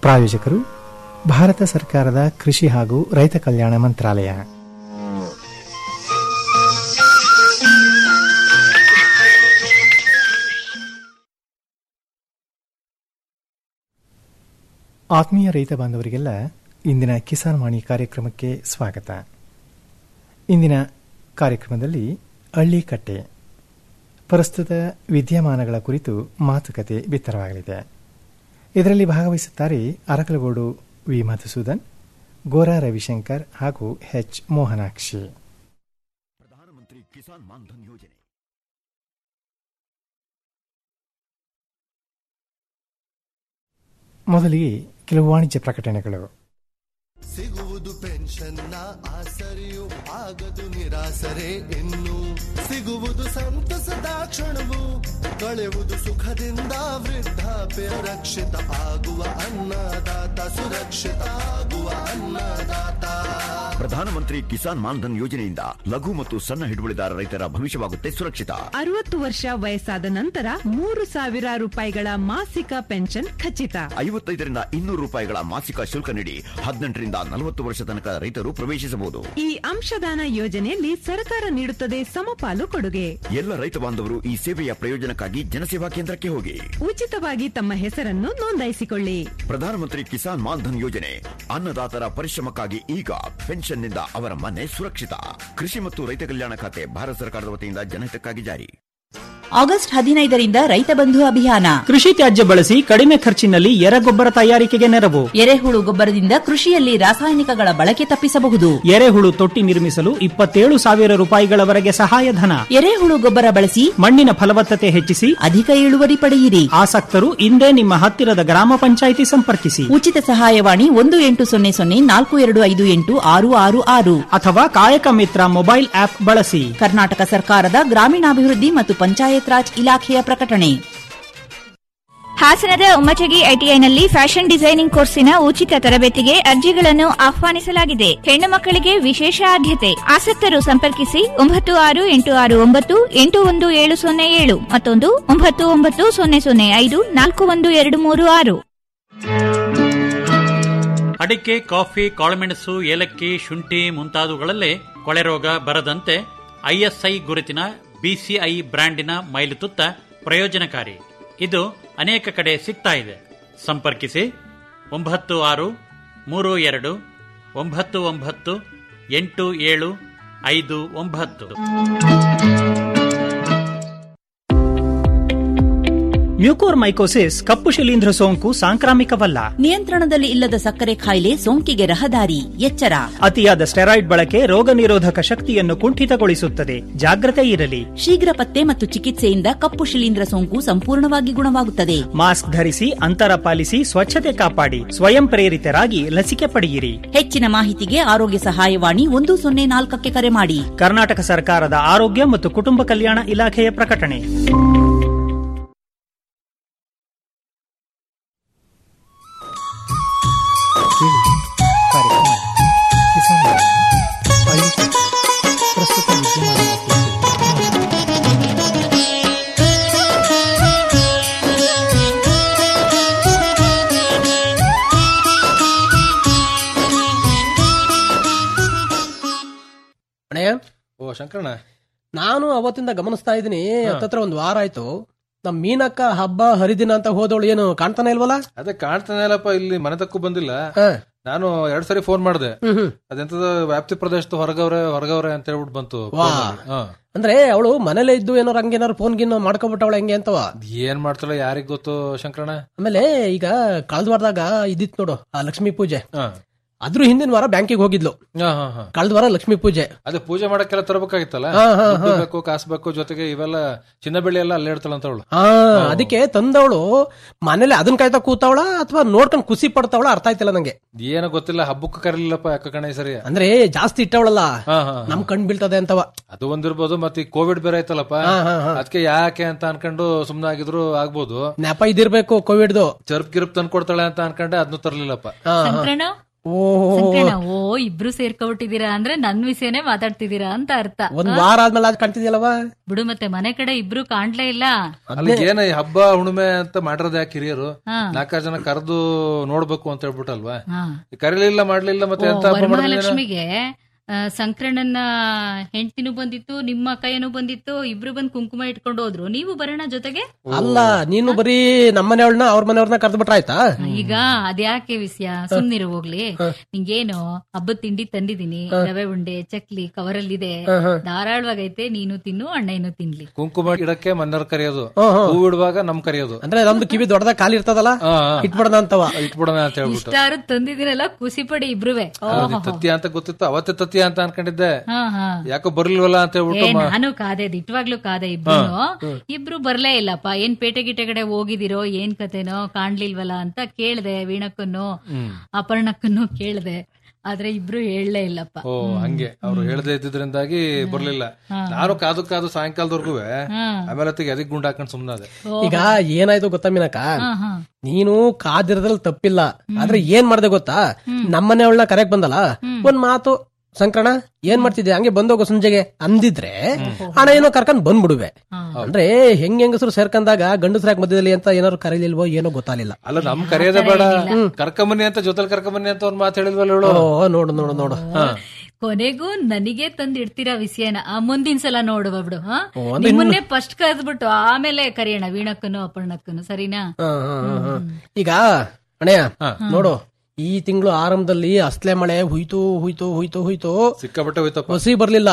ಪ್ರಾಯೋಜಕರು ಭಾರತ ಸರ್ಕಾರದ ಕೃಷಿ ಹಾಗೂ ರೈತ ಕಲ್ಯಾಣ ಮಂತ್ರಾಲಯ ಆತ್ಮೀಯ ರೈತ ಬಾಂಧವರಿಗೆಲ್ಲ ಇಂದಿನ ಕಿಸಾನ್ ವಾಣಿ ಕಾರ್ಯಕ್ರಮಕ್ಕೆ ಸ್ವಾಗತ ಇಂದಿನ ಕಾರ್ಯಕ್ರಮದಲ್ಲಿ ಹಳ್ಳಿಕಟ್ಟೆ ಪ್ರಸ್ತುತ ವಿದ್ಯಮಾನಗಳ ಕುರಿತು ಮಾತುಕತೆ ಬಿತ್ತರವಾಗಲಿದೆ ಇದರಲ್ಲಿ ಭಾಗವಹಿಸುತ್ತಾರೆ ಅರಕಲಗೋಡು ವಿ ಮಧುಸೂದನ್ ಗೋರಾ ರವಿಶಂಕರ್ ಹಾಗೂ ಎಚ್ ಮೋಹನಾಕ್ಷಿ ಪ್ರಧಾನಮಂತ್ರಿ ಕಿಸಾನ್ ಮಾನ್ಧನ್ ಯೋಜನೆ ಮೊದಲಿಗೆ ಕೆಲವು ವಾಣಿಜ್ಯ ಪ್ರಕಟಣೆಗಳು ಸಿಗುವುದು ಪೆನ್ಷನ್ನ ಆಸರೆಯು ಆಗದು ನಿರಾಸರೆ ಇನ್ನು ಸಿಗುವುದು ಸಂತಸದ ಕ್ಷಣವು ಕಳೆಯುವುದು ಸುಖದಿಂದ ವೃದ್ಧಾಪ್ಯ ರಕ್ಷಿತ ಆಗುವ ಅನ್ನದಾತ ಸುರಕ್ಷಿತ ಆಗುವ ಅನ್ನದಾತ ಪ್ರಧಾನಮಂತ್ರಿ ಕಿಸಾನ್ ಮಾನ್ಧನ್ ಯೋಜನೆಯಿಂದ ಲಘು ಮತ್ತು ಸಣ್ಣ ಹಿಡುವಳಿದಾರ ರೈತರ ಭವಿಷ್ಯವಾಗುತ್ತೆ ಸುರಕ್ಷಿತ ಅರವತ್ತು ವರ್ಷ ವಯಸ್ಸಾದ ನಂತರ ಮೂರು ಸಾವಿರ ರೂಪಾಯಿಗಳ ಮಾಸಿಕ ಪೆನ್ಷನ್ ಖಚಿತ ಐವತ್ತೈದರಿಂದ ಇನ್ನೂರು ರೂಪಾಯಿಗಳ ಮಾಸಿಕ ಶುಲ್ಕ ನೀಡಿ ಹದಿನೆಂಟರಿಂದ ನಲವತ್ತು ವರ್ಷ ತನಕ ರೈತರು ಪ್ರವೇಶಿಸಬಹುದು ಈ ಅಂಶದಾನ ಯೋಜನೆಯಲ್ಲಿ ಸರ್ಕಾರ ನೀಡುತ್ತದೆ ಸಮಪಾಲು ಕೊಡುಗೆ ಎಲ್ಲ ರೈತ ಬಾಂಧವರು ಈ ಸೇವೆಯ ಪ್ರಯೋಜನಕ್ಕಾಗಿ ಜನಸೇವಾ ಕೇಂದ್ರಕ್ಕೆ ಹೋಗಿ ಉಚಿತವಾಗಿ ತಮ್ಮ ಹೆಸರನ್ನು ನೋಂದಾಯಿಸಿಕೊಳ್ಳಿ ಪ್ರಧಾನಮಂತ್ರಿ ಕಿಸಾನ್ ಮಾನ್ಧನ್ ಯೋಜನೆ ಅನ್ನದಾತರ ಪರಿಶ್ರಮಕ್ಕಾಗಿ ಈಗ ಪೆನ್ಷನ್ನಿಂದ ಅವರ ಮನೆ ಸುರಕ್ಷಿತ ಕೃಷಿ ಮತ್ತು ರೈತ ಕಲ್ಯಾಣ ಖಾತೆ ಭಾರತ ಸರ್ಕಾರದ ವತಿಯಿಂದ ಜನಹಿತಕ್ಕಾಗಿ ಜಾರಿ ಆಗಸ್ಟ್ ಹದಿನೈದರಿಂದ ರೈತ ಬಂಧು ಅಭಿಯಾನ ಕೃಷಿ ತ್ಯಾಜ್ಯ ಬಳಸಿ ಕಡಿಮೆ ಖರ್ಚಿನಲ್ಲಿ ಎರೆಗೊಬ್ಬರ ತಯಾರಿಕೆಗೆ ನೆರವು ಎರೆಹುಳು ಗೊಬ್ಬರದಿಂದ ಕೃಷಿಯಲ್ಲಿ ರಾಸಾಯನಿಕಗಳ ಬಳಕೆ ತಪ್ಪಿಸಬಹುದು ಎರೆಹುಳು ತೊಟ್ಟಿ ನಿರ್ಮಿಸಲು ಇಪ್ಪತ್ತೇಳು ಸಾವಿರ ರೂಪಾಯಿಗಳವರೆಗೆ ಸಹಾಯಧನ ಎರೆಹುಳು ಗೊಬ್ಬರ ಬಳಸಿ ಮಣ್ಣಿನ ಫಲವತ್ತತೆ ಹೆಚ್ಚಿಸಿ ಅಧಿಕ ಇಳುವರಿ ಪಡೆಯಿರಿ ಆಸಕ್ತರು ಇಂದೇ ನಿಮ್ಮ ಹತ್ತಿರದ ಗ್ರಾಮ ಪಂಚಾಯಿತಿ ಸಂಪರ್ಕಿಸಿ ಉಚಿತ ಸಹಾಯವಾಣಿ ಒಂದು ಎಂಟು ಸೊನ್ನೆ ಸೊನ್ನೆ ನಾಲ್ಕು ಎರಡು ಐದು ಎಂಟು ಆರು ಆರು ಆರು ಅಥವಾ ಕಾಯಕ ಮಿತ್ರ ಮೊಬೈಲ್ ಆಪ್ ಬಳಸಿ ಕರ್ನಾಟಕ ಸರ್ಕಾರದ ಗ್ರಾಮೀಣಾಭಿವೃದ್ಧಿ ಮತ್ತು ಪಂಚಾಯತ್ ರಾಜ್ ಇಲಾಖೆಯ ಪ್ರಕಟಣೆ ಹಾಸನದ ಉಮ್ಮಚಗಿ ಐಟಿಐನಲ್ಲಿ ಫ್ಯಾಷನ್ ಡಿಸೈನಿಂಗ್ ಕೋರ್ಸಿನ ಉಚಿತ ತರಬೇತಿಗೆ ಅರ್ಜಿಗಳನ್ನು ಆಹ್ವಾನಿಸಲಾಗಿದೆ ಹೆಣ್ಣು ಮಕ್ಕಳಿಗೆ ವಿಶೇಷ ಆದ್ಯತೆ ಆಸಕ್ತರು ಸಂಪರ್ಕಿಸಿ ಒಂಬತ್ತು ಆರು ಎಂಟು ಆರು ಒಂಬತ್ತು ಎಂಟು ಒಂದು ಏಳು ಸೊನ್ನೆ ಏಳು ಮತ್ತೊಂದು ಒಂಬತ್ತು ಒಂಬತ್ತು ಸೊನ್ನೆ ಸೊನ್ನೆ ಐದು ನಾಲ್ಕು ಒಂದು ಎರಡು ಮೂರು ಆರು ಅಡಿಕೆ ಕಾಫಿ ಕಾಳುಮೆಣಸು ಏಲಕ್ಕಿ ಶುಂಠಿ ಮುಂತಾದವುಗಳಲ್ಲೇ ಕೊಳೆ ರೋಗ ಬರದಂತೆ ಐಎಸ್ಐ ಗುರುತಿನ ಬಿಸಿಐ ಬ್ರ್ಯಾಂಡಿನ ಮೈಲುತುತ್ತ ಪ್ರಯೋಜನಕಾರಿ ಇದು ಅನೇಕ ಕಡೆ ಸಿಗ್ತಾ ಇದೆ ಸಂಪರ್ಕಿಸಿ ಒಂಬತ್ತು ಆರು ಮೂರು ಎರಡು ಒಂಬತ್ತು ಒಂಬತ್ತು ಎಂಟು ಏಳು ಐದು ಒಂಬತ್ತು ಮ್ಯೂಕೋರ್ ಮೈಕೋಸಿಸ್ ಕಪ್ಪು ಶಿಲೀಂಧ್ರ ಸೋಂಕು ಸಾಂಕ್ರಾಮಿಕವಲ್ಲ ನಿಯಂತ್ರಣದಲ್ಲಿ ಇಲ್ಲದ ಸಕ್ಕರೆ ಕಾಯಿಲೆ ಸೋಂಕಿಗೆ ರಹದಾರಿ ಎಚ್ಚರ ಅತಿಯಾದ ಸ್ಟೆರಾಯ್ಡ್ ಬಳಕೆ ರೋಗ ನಿರೋಧಕ ಶಕ್ತಿಯನ್ನು ಕುಂಠಿತಗೊಳಿಸುತ್ತದೆ ಜಾಗ್ರತೆ ಇರಲಿ ಶೀಘ್ರ ಪತ್ತೆ ಮತ್ತು ಚಿಕಿತ್ಸೆಯಿಂದ ಕಪ್ಪು ಶಿಲೀಂಧ್ರ ಸೋಂಕು ಸಂಪೂರ್ಣವಾಗಿ ಗುಣವಾಗುತ್ತದೆ ಮಾಸ್ಕ್ ಧರಿಸಿ ಅಂತರ ಪಾಲಿಸಿ ಸ್ವಚ್ಛತೆ ಕಾಪಾಡಿ ಸ್ವಯಂ ಪ್ರೇರಿತರಾಗಿ ಲಸಿಕೆ ಪಡೆಯಿರಿ ಹೆಚ್ಚಿನ ಮಾಹಿತಿಗೆ ಆರೋಗ್ಯ ಸಹಾಯವಾಣಿ ಒಂದು ಸೊನ್ನೆ ನಾಲ್ಕಕ್ಕೆ ಕರೆ ಮಾಡಿ ಕರ್ನಾಟಕ ಸರ್ಕಾರದ ಆರೋಗ್ಯ ಮತ್ತು ಕುಟುಂಬ ಕಲ್ಯಾಣ ಇಲಾಖೆಯ ಪ್ರಕಟಣೆ ಕೇಳಿ ಕಾರ್ಯಕ್ರಮ ಕಿಸಾನ್ ವಾಣಿ ಹಳ್ಳಿಕಟ್ಟೆ ಪ್ರಸ್ತುತ ವಿದ್ಯಮಾನಗಳ ಕುರಿತು ಅಣೆ ಓ ಶಂಕರಣ್ಣ ನಾನು ಅವತ್ತಿಂದ ಗಮನಿಸ್ತಾ ಇದ್ದೀನಿ ಹತ್ತತ್ರ ಒಂದ್ ವಾರ ಆಯ್ತು ನಮ್ ಮೀನಕ್ಕ ಹಬ್ಬ ಹರಿದಿನ ಅಂತ ಹೋದವಳು ಏನು ಕಾಣ್ತಾನೆ ಇಲ್ವಲ್ಲ ಅದೇ ಕಾಣ್ತಾನೆ ಇಲ್ಲಪ್ಪ ಇಲ್ಲಿ ಮನೆ ತಕ್ಕ ಬಂದಿಲ್ಲ ಹ. ನಾನು ಎರಡ್ ಸರಿ ಫೋನ್ ಮಾಡಿದೆ ಹ್ಮ್ ಹ್ಮ್. ಅದೆಂತದ ವ್ಯಾಪ್ತಿ ಪ್ರದೇಶದ ಹೊರಗವ್ರೆ ಹೊರಗವ್ರೆ ಅಂತ ಹೇಳ್ಬಿಟ್ಟು ಬಂತು ವಾ. phone ಅಲ್ಲಿ. ಹ. ಅಂದ್ರೆ ಅವಳು ಮನೇಲೆ ಇದ್ದು ಏನಾರು ಹಂಗೇನಾರು ಫೋನ್ ಗಿನ್ ಮಾಡ್ಕೊಬಿಟ್ಟವಳ ಹೆಂಗೆ ಅಂತವ ಅದ್ ಏನ್ ಮಾಡ್ತಾಳೆ ಯಾರಿಗ್ ಗೊತ್ತು ಶಂಕರಣ್ಣ ಆಮೇಲೆ ಈಗ ಕಳೆದ ವಾರದಾಗ ಇದಿತ್ ನೋಡು ಆ ಲಕ್ಷ್ಮೀ ಪೂಜೆ ಹ. ಅದ್ರ ಹಿಂದಿನ ವಾರ ಬ್ಯಾಂಕಿಗೆ ಹೋಗಿದ್ಲು ಹ, ಹ, ಹ. ಕಳೆದ ವಾರ ಲಕ್ಷ್ಮೀ ಪೂಜೆ ಅದೇ ಪೂಜೆ ಮಾಡಕ್ಕೆಲ್ಲ ತರಬೇಕಾಗಿತ್ತಲ್ಲ ಹ, ಹ, ಹ. ದುಡ್ಡು ಬೇಕು ಕಾಸು ಬೇಕು ಜೊತೆಗೆ ಇವೆಲ್ಲ ಚಿನ್ನ ಬೆಳ್ಳಿ ಎಲ್ಲ ಅಲ್ಲೇ ಇಡ್ತಾಳ ಅಂತ ಅವಳು ಹಾ ಅದಕ್ಕೆ ತಂದವಳು ಮನೇಲೆ ಅದನ್ನ ಕಾಯ್ತಾ ಕೂತವಳ ಅಥವಾ ನೋಡ್ಕೊಂಡ್ ಖುಷಿ ಪಡ್ತಾವಳ ಅರ್ಥ ಆಯ್ತಿಲ್ಲ ನಂಗೆ ಏನೋ ಗೊತ್ತಿಲ್ಲ ಹಬ್ಬಕ್ಕೆ ಕರೀಲಿಲ್ಲಪ್ಪ ಯಾಕ ಕಣ ಈ ಸರಿ ಅಂದ್ರೆ ಜಾಸ್ತಿ ಇಟ್ಟವಳಲ್ಲ ಹ, ಹ, ಹ. ನಮ್ ಕಣ್ ಬೀಳ್ತದೆ ಅಂತವ ಅದು ಒಂದಿರ್ಬೋದು ಮತ್ತೆ ಕೋವಿಡ್ ಬೇರೆ ಆಯ್ತಲ್ಲಪ್ಪ ಹ, ಹ, ಹ. ಅದಕ್ಕೆ ಯಾಕೆ ಅಂತ ಅನ್ಕೊಂಡು ಸುಮ್ನೆ ಆಗಿದ್ರು ಆಗ್ಬೋದು ನೆಪ ಇದಿರ್ಬೇಕು ಕೋವಿಡ್ದು ಚರ್ಪ್ ಗಿರ್ಪ್ ತಂದ್ಕೊಡ್ತಾಳೆ ಅಂತ ಅನ್ಕೊಂಡೆ ಅದ್ನು ತರ್ಲಿಲ್ಲಪ್ಪ ಹಾ, ಹಾ. ಸಂಕ್ರಣ ಸಂಕಣ ಓ ಇಬ್ರು ಸೇರ್ಕೊಬಿಟ್ಟಿದೀರಾ ಅಂದ್ರೆ ನನ್ ವಿಷಯನೇ ಮಾತಾಡ್ತಿದೀರಾ ಅಂತ ಅರ್ಥ ಒಂದ್ ಆ? ವಾರ ಆದ್ಮೇಲೆ ಅದ್ ಕಾಣ್ತಿದ್ಯಲ್ಲವ ಬಿಡು ಮತ್ತೆ ಮನೆ ಕಡೆ ಇಬ್ರು ಕಾಣ್ಲೇ ಇಲ್ಲ ಅಲ್ಲಿ ಏನ ಈ ಹಬ್ಬ ಹುಣ್ಣಿಮೆ ಅಂತ ಮಾಡಿರೋದು ಯಾಕೆ ಹಿರಿಯರು ಹಾ. ನಾಲ್ಕಾರು ಜನ ಕರೆದು ನೋಡ್ಬೇಕು ಅಂತ ಹೇಳ್ಬಿಟ್ಟಲ್ವಾ ಹಾ. ಕರೀಲಿಲ್ಲ ಮಾಡ್ಲಿಲ್ಲ ಮತ್ತೆ ಓ, ಎಂತ ಹಬ್ಬ ಮಾಡಿದ್ರೆ ವರಮಹಾಲಕ್ಷ್ಮಿಗೆ ಆ, ಸಂಕ್ರಣ್ಣನ ಹೆಂಡ್ತಿನೂ ಬಂದಿತ್ತು ನಿಮ್ಮ ಕೈಯನು ಬಂದಿತ್ತು ಇಬ್ರು ಬಂದ್ ಕುಂಕುಮ ಇಟ್ಕೊಂಡು ಹೋದ್ರು ನೀವು ಬರೋಣ ಜೊತೆಗೆ ಅಲ್ಲ ನೀನು ಬರೀ ನಮ್ಮನೆಯವ್ರನ್ನ ಅವ್ರ ಮನೆಯವ್ರನ್ನ ಕರೆದು ಬಿಟ್ರ ಆಯ್ತಾ ಈಗ ಅದ್ಯಾಕೆ ವಿಷಯ ಸುಮ್ನಿರು ಹೋಗ್ಲಿ ನಿಂಗೇನು ಹಬ್ಬದ ತಿಂಡಿ ತಂದಿದೀನಿ ರವೆ ಉಂಡೆ ಚಕ್ಲಿ ಕವರಲ್ಲಿದೆ ಧಾರಾಳವಾಗೈತೆ ನೀನು ತಿನ್ನು ಅಣ್ಣಯ್ಯನು ತಿನ್ಲಿ ಕುಂಕುಮ ಇಡಕ್ಕೆ ಮನ್ನರ್ ಕರೆಯೋದು ಹೂ ಇಡುವಾಗ ನಮ್ ಕರೆಯೋದು ಅಂದ್ರೆ ನಮ್ದು ಕಿವಿ ದೊಡ್ಡದಾಗ ಖಾಲಿ ಇರ್ತದಲ್ಲ ಹಾ, ಹಾ. ಇಟ್ಬಿಡದ ಅಂತವ ಇಟ್ಬಿಡೋಣ ಅಂತ ಹೇಳ್ಬಿಟ್ಟು ಇಷ್ಟಾರು ತಂದಿದ್ದೀರಲ್ಲ ಖುಷಿ ಪಡಿ ಇಬ್ರುವೆ ಅಲ್ಲ, ನೀನ್ ತತ್ಯ ಅಂತ ಗೊತ್ತಿತ್ತು ಅವತ್ತೇ ತತ್ಯ ಅಂತ ಅನ್ಕೊಂಡಿದ್ದೆ ಹಾ ಹಾ ಯಾಕೋ ಬರ್ಲಿಲ್ವಲ್ಲ ಅಂತ ಏ ಹೇಳ್ಬಿಟ್ಟು ಮ- ನಾನು ಕಾದೆ ದಿಟ್ವಾಗ್ಲೂ ಕಾದೆ ಇಬ್ರು ಇಬ್ರು ಬರ್ಲೇ ಇಲ್ಲಪ್ಪ ಏನ್ ಪೇಟೆ ಗಿಟೆ ಕಡೆ ಹೋಗಿದಿರೋ ಏನ್ ಕತೆನೋ ಕಾಣ್ಲಿಲ್ವಲ್ಲ ಅಂತ ಕೇಳ್ದೆ ವೀಣಕ್ಕನ್ನು ಅಪರ್ಣಕ್ಕನ್ನು ಕೇಳ್ದೆ ಆದ್ರೆ ಇಬ್ರು ಹೇಳಲೇ ಇಲ್ಲಪ್ಪ ಓ ಹಂಗೆ ಅವ್ರು ಹೇಳದೇ ಇದ್ದಿದ್ರಿಂದಾಗಿ ಬರ್ಲಿಲ್ಲ ನಾನು ಕಾದು ಕಾದು ಸಾಯಂಕಾಲದವರೆಗೂ ಆಮೇಲೆ ಹೊತ್ತಿಗೆ ಅದಕ್ಕೆ ಗುಂಡ್ ಹಾಕೊಂಡ್ ಸುಮ್ನಾದೆ ಈಗ ಏನಾಯ್ತು ಗೊತ್ತಾ ಮೀನಕ್ಕ ಹಾ ಹಾ ನೀನು ಕಾದಿರದ್ರಲ್ಲಿ ತಪ್ಪಿಲ್ಲ ಆದ್ರೆ ಏನ್ ಮಾಡ್ದೆ ಗೊತ್ತಾ ನಮ್ಮನೆಯವಳನ್ನ ಕರೆಕ್ ಬಂದಲ್ಲ ಒಂದ್ ಮಾತು ಸಂಕ್ರಣ ಏನ್ ಮಾಡ್ತಿದ್ದೆ ಹಂಗೆ ಬಂದೋಗೋ ಸಂಜೆಗೆ ಅಂದಿದ್ರೆ ಹಣ ಏನೋ ಕರ್ಕೊಂಡ್ ಬಂದ್ಬಿಡುವೆ ಅಂದ್ರೆ ಹೆಂಗ್ ಹೆಂಗಸರು ಸೇರ್ಕೊಂಡಾಗ ಗಂಡಸ್ರಾಕ್ ಮಧ್ಯದಲ್ಲಿ ಅಂತ ಏನಾದ್ರು ಕರೀಲಿಲ್ವೋ ಏನೋ ಗೊತ್ತಾಗ್ಲಿಲ್ಲ ಅಲ್ಲ ನಮ್ ಕರೆಯೋದೇ ಬೇಡ ಕರ್ಕೊಂಬನ್ನಿ ಅಂತ ಜೊತೆಲಿ ಕರ್ಕೊಂಬನ್ನಿ ಅಂತ ಒಂದ್ ಮಾತು ಹೇಳಿಲ್ವಲ್ಲ ಹೇಳು ಓ ನೋಡು ನೋಡು ನೋಡು ಕೊನೆಗೂ ನನಗೆ ತಂದ್ ಇಡ್ತೀರಾ ವಿಷಯನ ಆ ಮುಂದಿನ ಸಲ ನೋಡುವ ಬಿಡು ಹಾ ಓ, ಅಂದ್ರೆ ನಿಮ್ಮನ್ನೇ ಫಸ್ಟ್ ಕರೆದ್ಬಿಟ್ಟು ಆಮೇಲೆ ಕರೆಯೋಣ ವೀಣಕ್ಕನು ಅಪರ್ಣಕ್ಕನು ಸರಿನಾ ಹಾ, ಹಾ, ಹಾ, ಹಾ. ಈಗ ಅಣ್ಣಯ್ಯ ನೋಡು ಈ ತಿಂಗಳು ಆರಂಭದಲ್ಲಿ ಅಸ್ಲೆ ಮಳೆ ಹುಯ್ತು ಹುಯ್ತು ಹುಯ್ತು ಹುಯ್ತು ಸಿಕ್ಕಾಪಟ್ಟೆ ಹೋಯ್ತಪ್ಪ ಹೊಸಿ ಬರ್ಲಿಲ್ಲ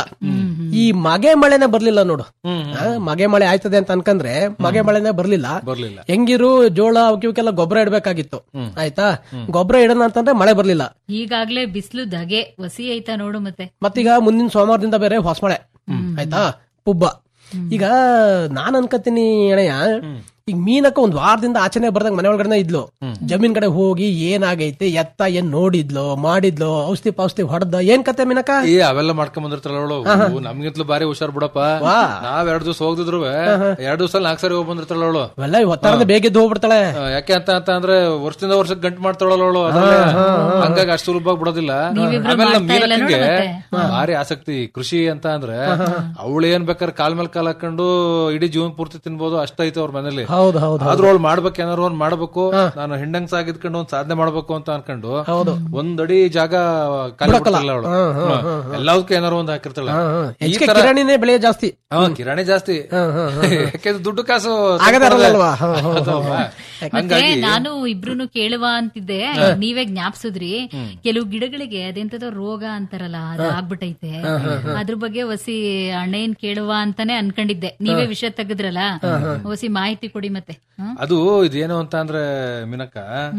ಈ ಮಗೆ ಮಳೆನೆ ಬರ್ಲಿಲ್ಲ ನೋಡು ಆ, ಮಗೆ ಮಳೆ ಆಯ್ತದೆ ಅಂತ ಅನ್ಕಂದ್ರೆ ಮಗೆ ಮಳೆನೆ ಬರ್ಲಿಲ್ಲ ಬರ್ಲಿಲ್ಲ ಹೆಂಗಿರು ಜೋಳ ಅವಕ್ಕೆ ಇವಕ್ಕೆಲ್ಲ ಗೊಬ್ಬರ ಇಡ್ಬೇಕಾಗಿತ್ತು ಆಯ್ತಾ ಗೊಬ್ಬರ ಇಡೋಣ ಅಂತಂದ್ರೆ ಮಳೆ ಬರ್ಲಿಲ್ಲ ಈಗಾಗ್ಲೇ ಬಿಸಿಲು ಧಗೆ ವಸಿ ಐತಾ ನೋಡು ಮತ್ತೆ ಮತ್ತೀಗ ಮುಂದಿನ ಸೋಮವಾರದಿಂದ ಬೇರೆ ಹೊಸ ಮಳೆ ಆಯ್ತಾ ಪುಬ್ಬ ಈಗ ನಾನ್ ಅನ್ಕತೀನಿ ಅಣ್ಣಯ್ಯ ಈಗ ಮೀನಕ್ಕ ಒಂದ್ ವಾರದಿಂದ ಆಚೆನೆ ಬರ್ದಂಗ್ ಮನೆ ಒಳಗಡೆ ಇದ್ಲು ಜಮೀನ್ ಕಡೆ ಹೋಗಿ ಏನಾಗೈತೆ ಎತ್ತ ಏನ್ ನೋಡಿದ್ಲು ಮಾಡಿದ್ಲು ಔಷಧಿ ಪೌಷಧಿ ಹೊಡೆದ ಏನ್ ಕತೆ ಮೀನಕ್ಕ ಏ ಅವೆಲ್ಲ ಮಾಡ್ಕೊಂಡ್ ಬಂದಿರ್ತಾರ ಅವಳು ನಮ್ಗಿಂತಲೂ ಬಾರಿ ಹುಷಾರ್ ಬಿಡಪ್ಪ ನಾವ್ ಎರಡ್ ದಿವಸ ಹೋಗ್ದಿದ್ರು ಎರಡ್ ದಿವಸ ನಾಲ್ಕು ಸರಿ ಹೋಗ್ ಬಂದಿರ್ತಾಳ ಅವಳು ಅವೆಲ್ಲ ಹೊತ್ತಾರದ ಬೇಗಿದ್ದು ಹೋಗ್ಬಿಡ್ತಾಳೆ ಯಾಕೆ ಅಂತ ಅಂತ ಅಂದ್ರೆ ವರ್ಷದಿಂದ ವರ್ಷಕ್ಕೆ ಗಂಟು ಮಾಡ್ತಾಳಲ್ಲ ಅವಳು ಅದ್ರಲ್ಲೇ. ಹಂಗಾಗಿ ಅಷ್ಟು ಸುಲಭವಾಗಿ ಬಿಡೋದಿಲ್ಲ ನೀವಿಬ್ರು ಆಮೇಲೆ ನಮ್ ಮಾಡ್ತಾ ಇಲ್ಲ ಮೀನಕ್ಕಂಗೆ ನೋಡು ಭಾರಿ ಆಸಕ್ತಿ ಕೃಷಿ ಅಂತ ಅಂದ್ರೆ ಅವಳು ಏನ್ ಬೇಕಾದ್ರೆ ಕಾಲ್ ಮೇಲೆ ಕಾಲ್ ಹಾಕೊಂಡು ಇಡೀ ಜೀವನ ಪೂರ್ತಿ ತಿನ್ಬೋದು ಅಷ್ಟೈತೆ ಅವ್ರ ಮನೇಲಿ ಹೌದು ಹೌದು ಆದ್ರೂ ಅವ್ಳು ಮಾಡ್ಬೇಕು ಏನಾರು ಒಂದ್ ಮಾಡ್ಬೇಕು ನಾನು ಹೆಂಡಂಗ್ ಸಾಗಿದ್ಕೊಂಡು ಒಂದ್ ಸಾಧನೆ ಮಾಡ್ಬೇಕು ಅಂತ ಅನ್ಕೊಂಡು ಒಂದ್ ಅಡಿ ಜಾಗ ಖಾಲಿ ಬಿಡ್ತಿಲ್ಲ ಅವಳು ಎಲ್ಲದಕ್ಕೂ ಏನಾರು ಒಂದ್ ಹಾಕಿರ್ತಾಳೆ ಈ ಹೆಚ್ಚಿಗೆ ತರ ಕಿರಾಣಿನೇ ಬೆಳೆ ಜಾಸ್ತಿ ಹಾ, ಕಿರಾಣಿ ಜಾಸ್ತಿ ಯಾಕೆಂದ್ರೆ ದುಡ್ಡು ಕಾಸು ಆಗದೇ ಇರಲ್ಲಲ್ವಾ? ಹಾ, ಹಾ, ಹಾ. ಅದಲ್ವಾ? ಮತ್ತೆ ಹಂಗಾಗಿ ನಾನು ಇಬ್ರುನು ಕೇಳುವ ಅಂತಿದ್ದೆ ನೀವೇ ಜ್ಞಾಪಿಸಿದ್ರಿ ಕೆಲವು ಗಿಡಗಳಿಗೆ ಅದೆಂತದೋ ರೋಗ ಅಂತಾರಲ್ಲ ಅದು ಆಗ್ಬಿಟ್ಟೈತೆ ಅದ್ರ ಬಗ್ಗೆ ಹೊಸಿ ಅಣ್ಣೇನ್ ಕೇಳುವ ಅಂತಾನೆ ಅನ್ಕೊಂಡಿದ್ದೆ ನೀವೇ ವಿಷಯ ತೆಗೆದ್ರಲ್ಲ ಹೊಸಿ ಮಾಹಿತಿ ಕೊಡಿ ಮತ್ತೆ ಹ್ಮ್? ಅದು ಇದೇನು ಅಂತ ಅಂದ್ರೆ ಮಿನಕ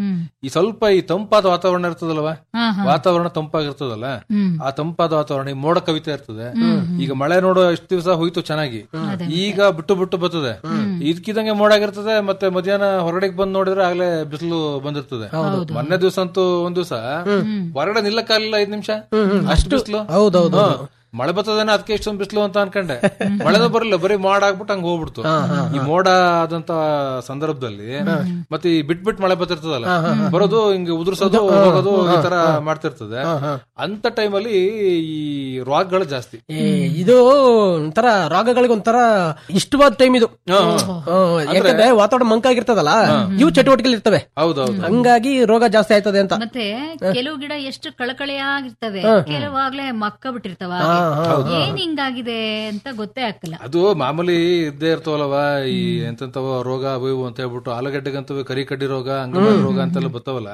ಈ ಸ್ವಲ್ಪ ಈ ತಂಪಾದ ವಾತಾವರಣ ಇರ್ತದಲ್ವಾ ಹಾ, ಹಾ. ವಾತಾವರಣ ತಂಪಾಗಿರ್ತದಲ್ಲ ಹ್ಮ್. ಆ ತಂಪಾದ ವಾತಾವರಣ ಈ ಮೋಡ ಕವಿತಾ ಇರ್ತದೆ ಈಗ ಮಳೆ ನೋಡೋ ಎಷ್ಟು ದಿವಸ ಹೋಯ್ತು ಚೆನ್ನಾಗಿ ಈಗ ಬಿಟ್ಟು ಬಿಟ್ಟು ಬರ್ತದೆ ಇದಕ್ಕಿದಂಗೆ ಮೋಡ ಆಗಿರ್ತದೆ ಮತ್ತೆ ಮಧ್ಯಾಹ್ನ ಹೊರಗಡೆಗೆ ಬಂದ್ ನೋಡಿದ್ರೆ ಆಗ್ಲೇ ಬಿಸಿಲು ಬಂದಿರ್ತದೆ ಮೊನ್ನೆ ದಿವಸ ಅಂತೂ ಒಂದ್ ದಿವಸ ಹೊರಗಡೆ ನಿಲ್ಲಕ್ಕಾಗಲಿಲ್ಲ ಐದ್ ನಿಮಿಷ ಅಷ್ಟು ಬಿಸಿಲು ಹೌದೌದು ಮಳೆ ಬರ್ತದೇನೋ ಅದಕ್ಕೆ ಇಷ್ಟೊಂದು ಬಿಸಿಲು ಅಂತ ಅನ್ಕೊಂಡೆ ಮಳೆನೂ ಬರಲಿಲ್ಲ ಬರೀ ಮೋಡ ಆಗ್ಬಿಟ್ಟು ಹಂಗ ಹೋಗ್ಬಿಡ್ತು ಈ ಮೋಡ ಆದಂತ ಸಂದರ್ಭದಲ್ಲಿ ಮತ್ತೆ ಈ ಬಿಟ್ ಬಿಟ್ ಮಳೆ ಬರ್ತಿರ್ತದಲ್ಲ ಬರೋದು ಹಿಂಗೆ ಉದುರ್ಸೋದು ಹೋಗೋದು ಈ ತರ ಮಾಡ್ತಿರ್ತದೆ ಅಂತ ಟೈಮಲ್ಲಿ ಈ ರೋಗಗಳು ಜಾಸ್ತಿ ಏ, ಇದು ಒಂಥರ ರೋಗಗಳಿಗೆ ಒಂಥರ ಇಷ್ಟವಾದ ಟೈಮ್ ಇದು ಹ್ಮ್, ಯಾಕಂದ್ರೆ ವಾತಾವರಣ ಮಂಕಾಗಿರ್ತದಲ್ಲ ಇವು ಚಟುವಟಿಕೆಗಳು ಇರ್ತವೆ ಹೌದೌದು ಹಂಗಾಗಿ ರೋಗ ಜಾಸ್ತಿ ಆಯ್ತದೆ ಅಂತ ಮತ್ತೆ ಕೆಲವು ಗಿಡ ಎಷ್ಟು ಕಳಕಳೆಯಾಗಿರ್ತವೆ ಕೆಲವಾಗ್ಲೇ ಮಕ್ಕ ಬಿಟ್ಟಿರ್ತಾವ ಏನ್ ಹಿಂಗಾಗಿದೆ ಅಂತ ಗೊತ್ತೇ ಆಗ್ತಿಲ್ಲ ಅದು ಮಾಮೂಲಿ ಇದ್ದೇ ಇರ್ತಾವಲ್ಲವ ಈ ಎಂತೆಂತವ ರೋಗ ಅವು ಇವು ಅಂತ ಹೇಳ್ಬಿಟ್ಟು ಆಲೂಗಡ್ಡೆಗಂತೂ ಕರಿ ಕಡ್ಡಿ ರೋಗ ಅಂಗಮಾರಿ ರೋಗ ಅಂತೆಲ್ಲ ಬರ್ತಾವಲ್ಲ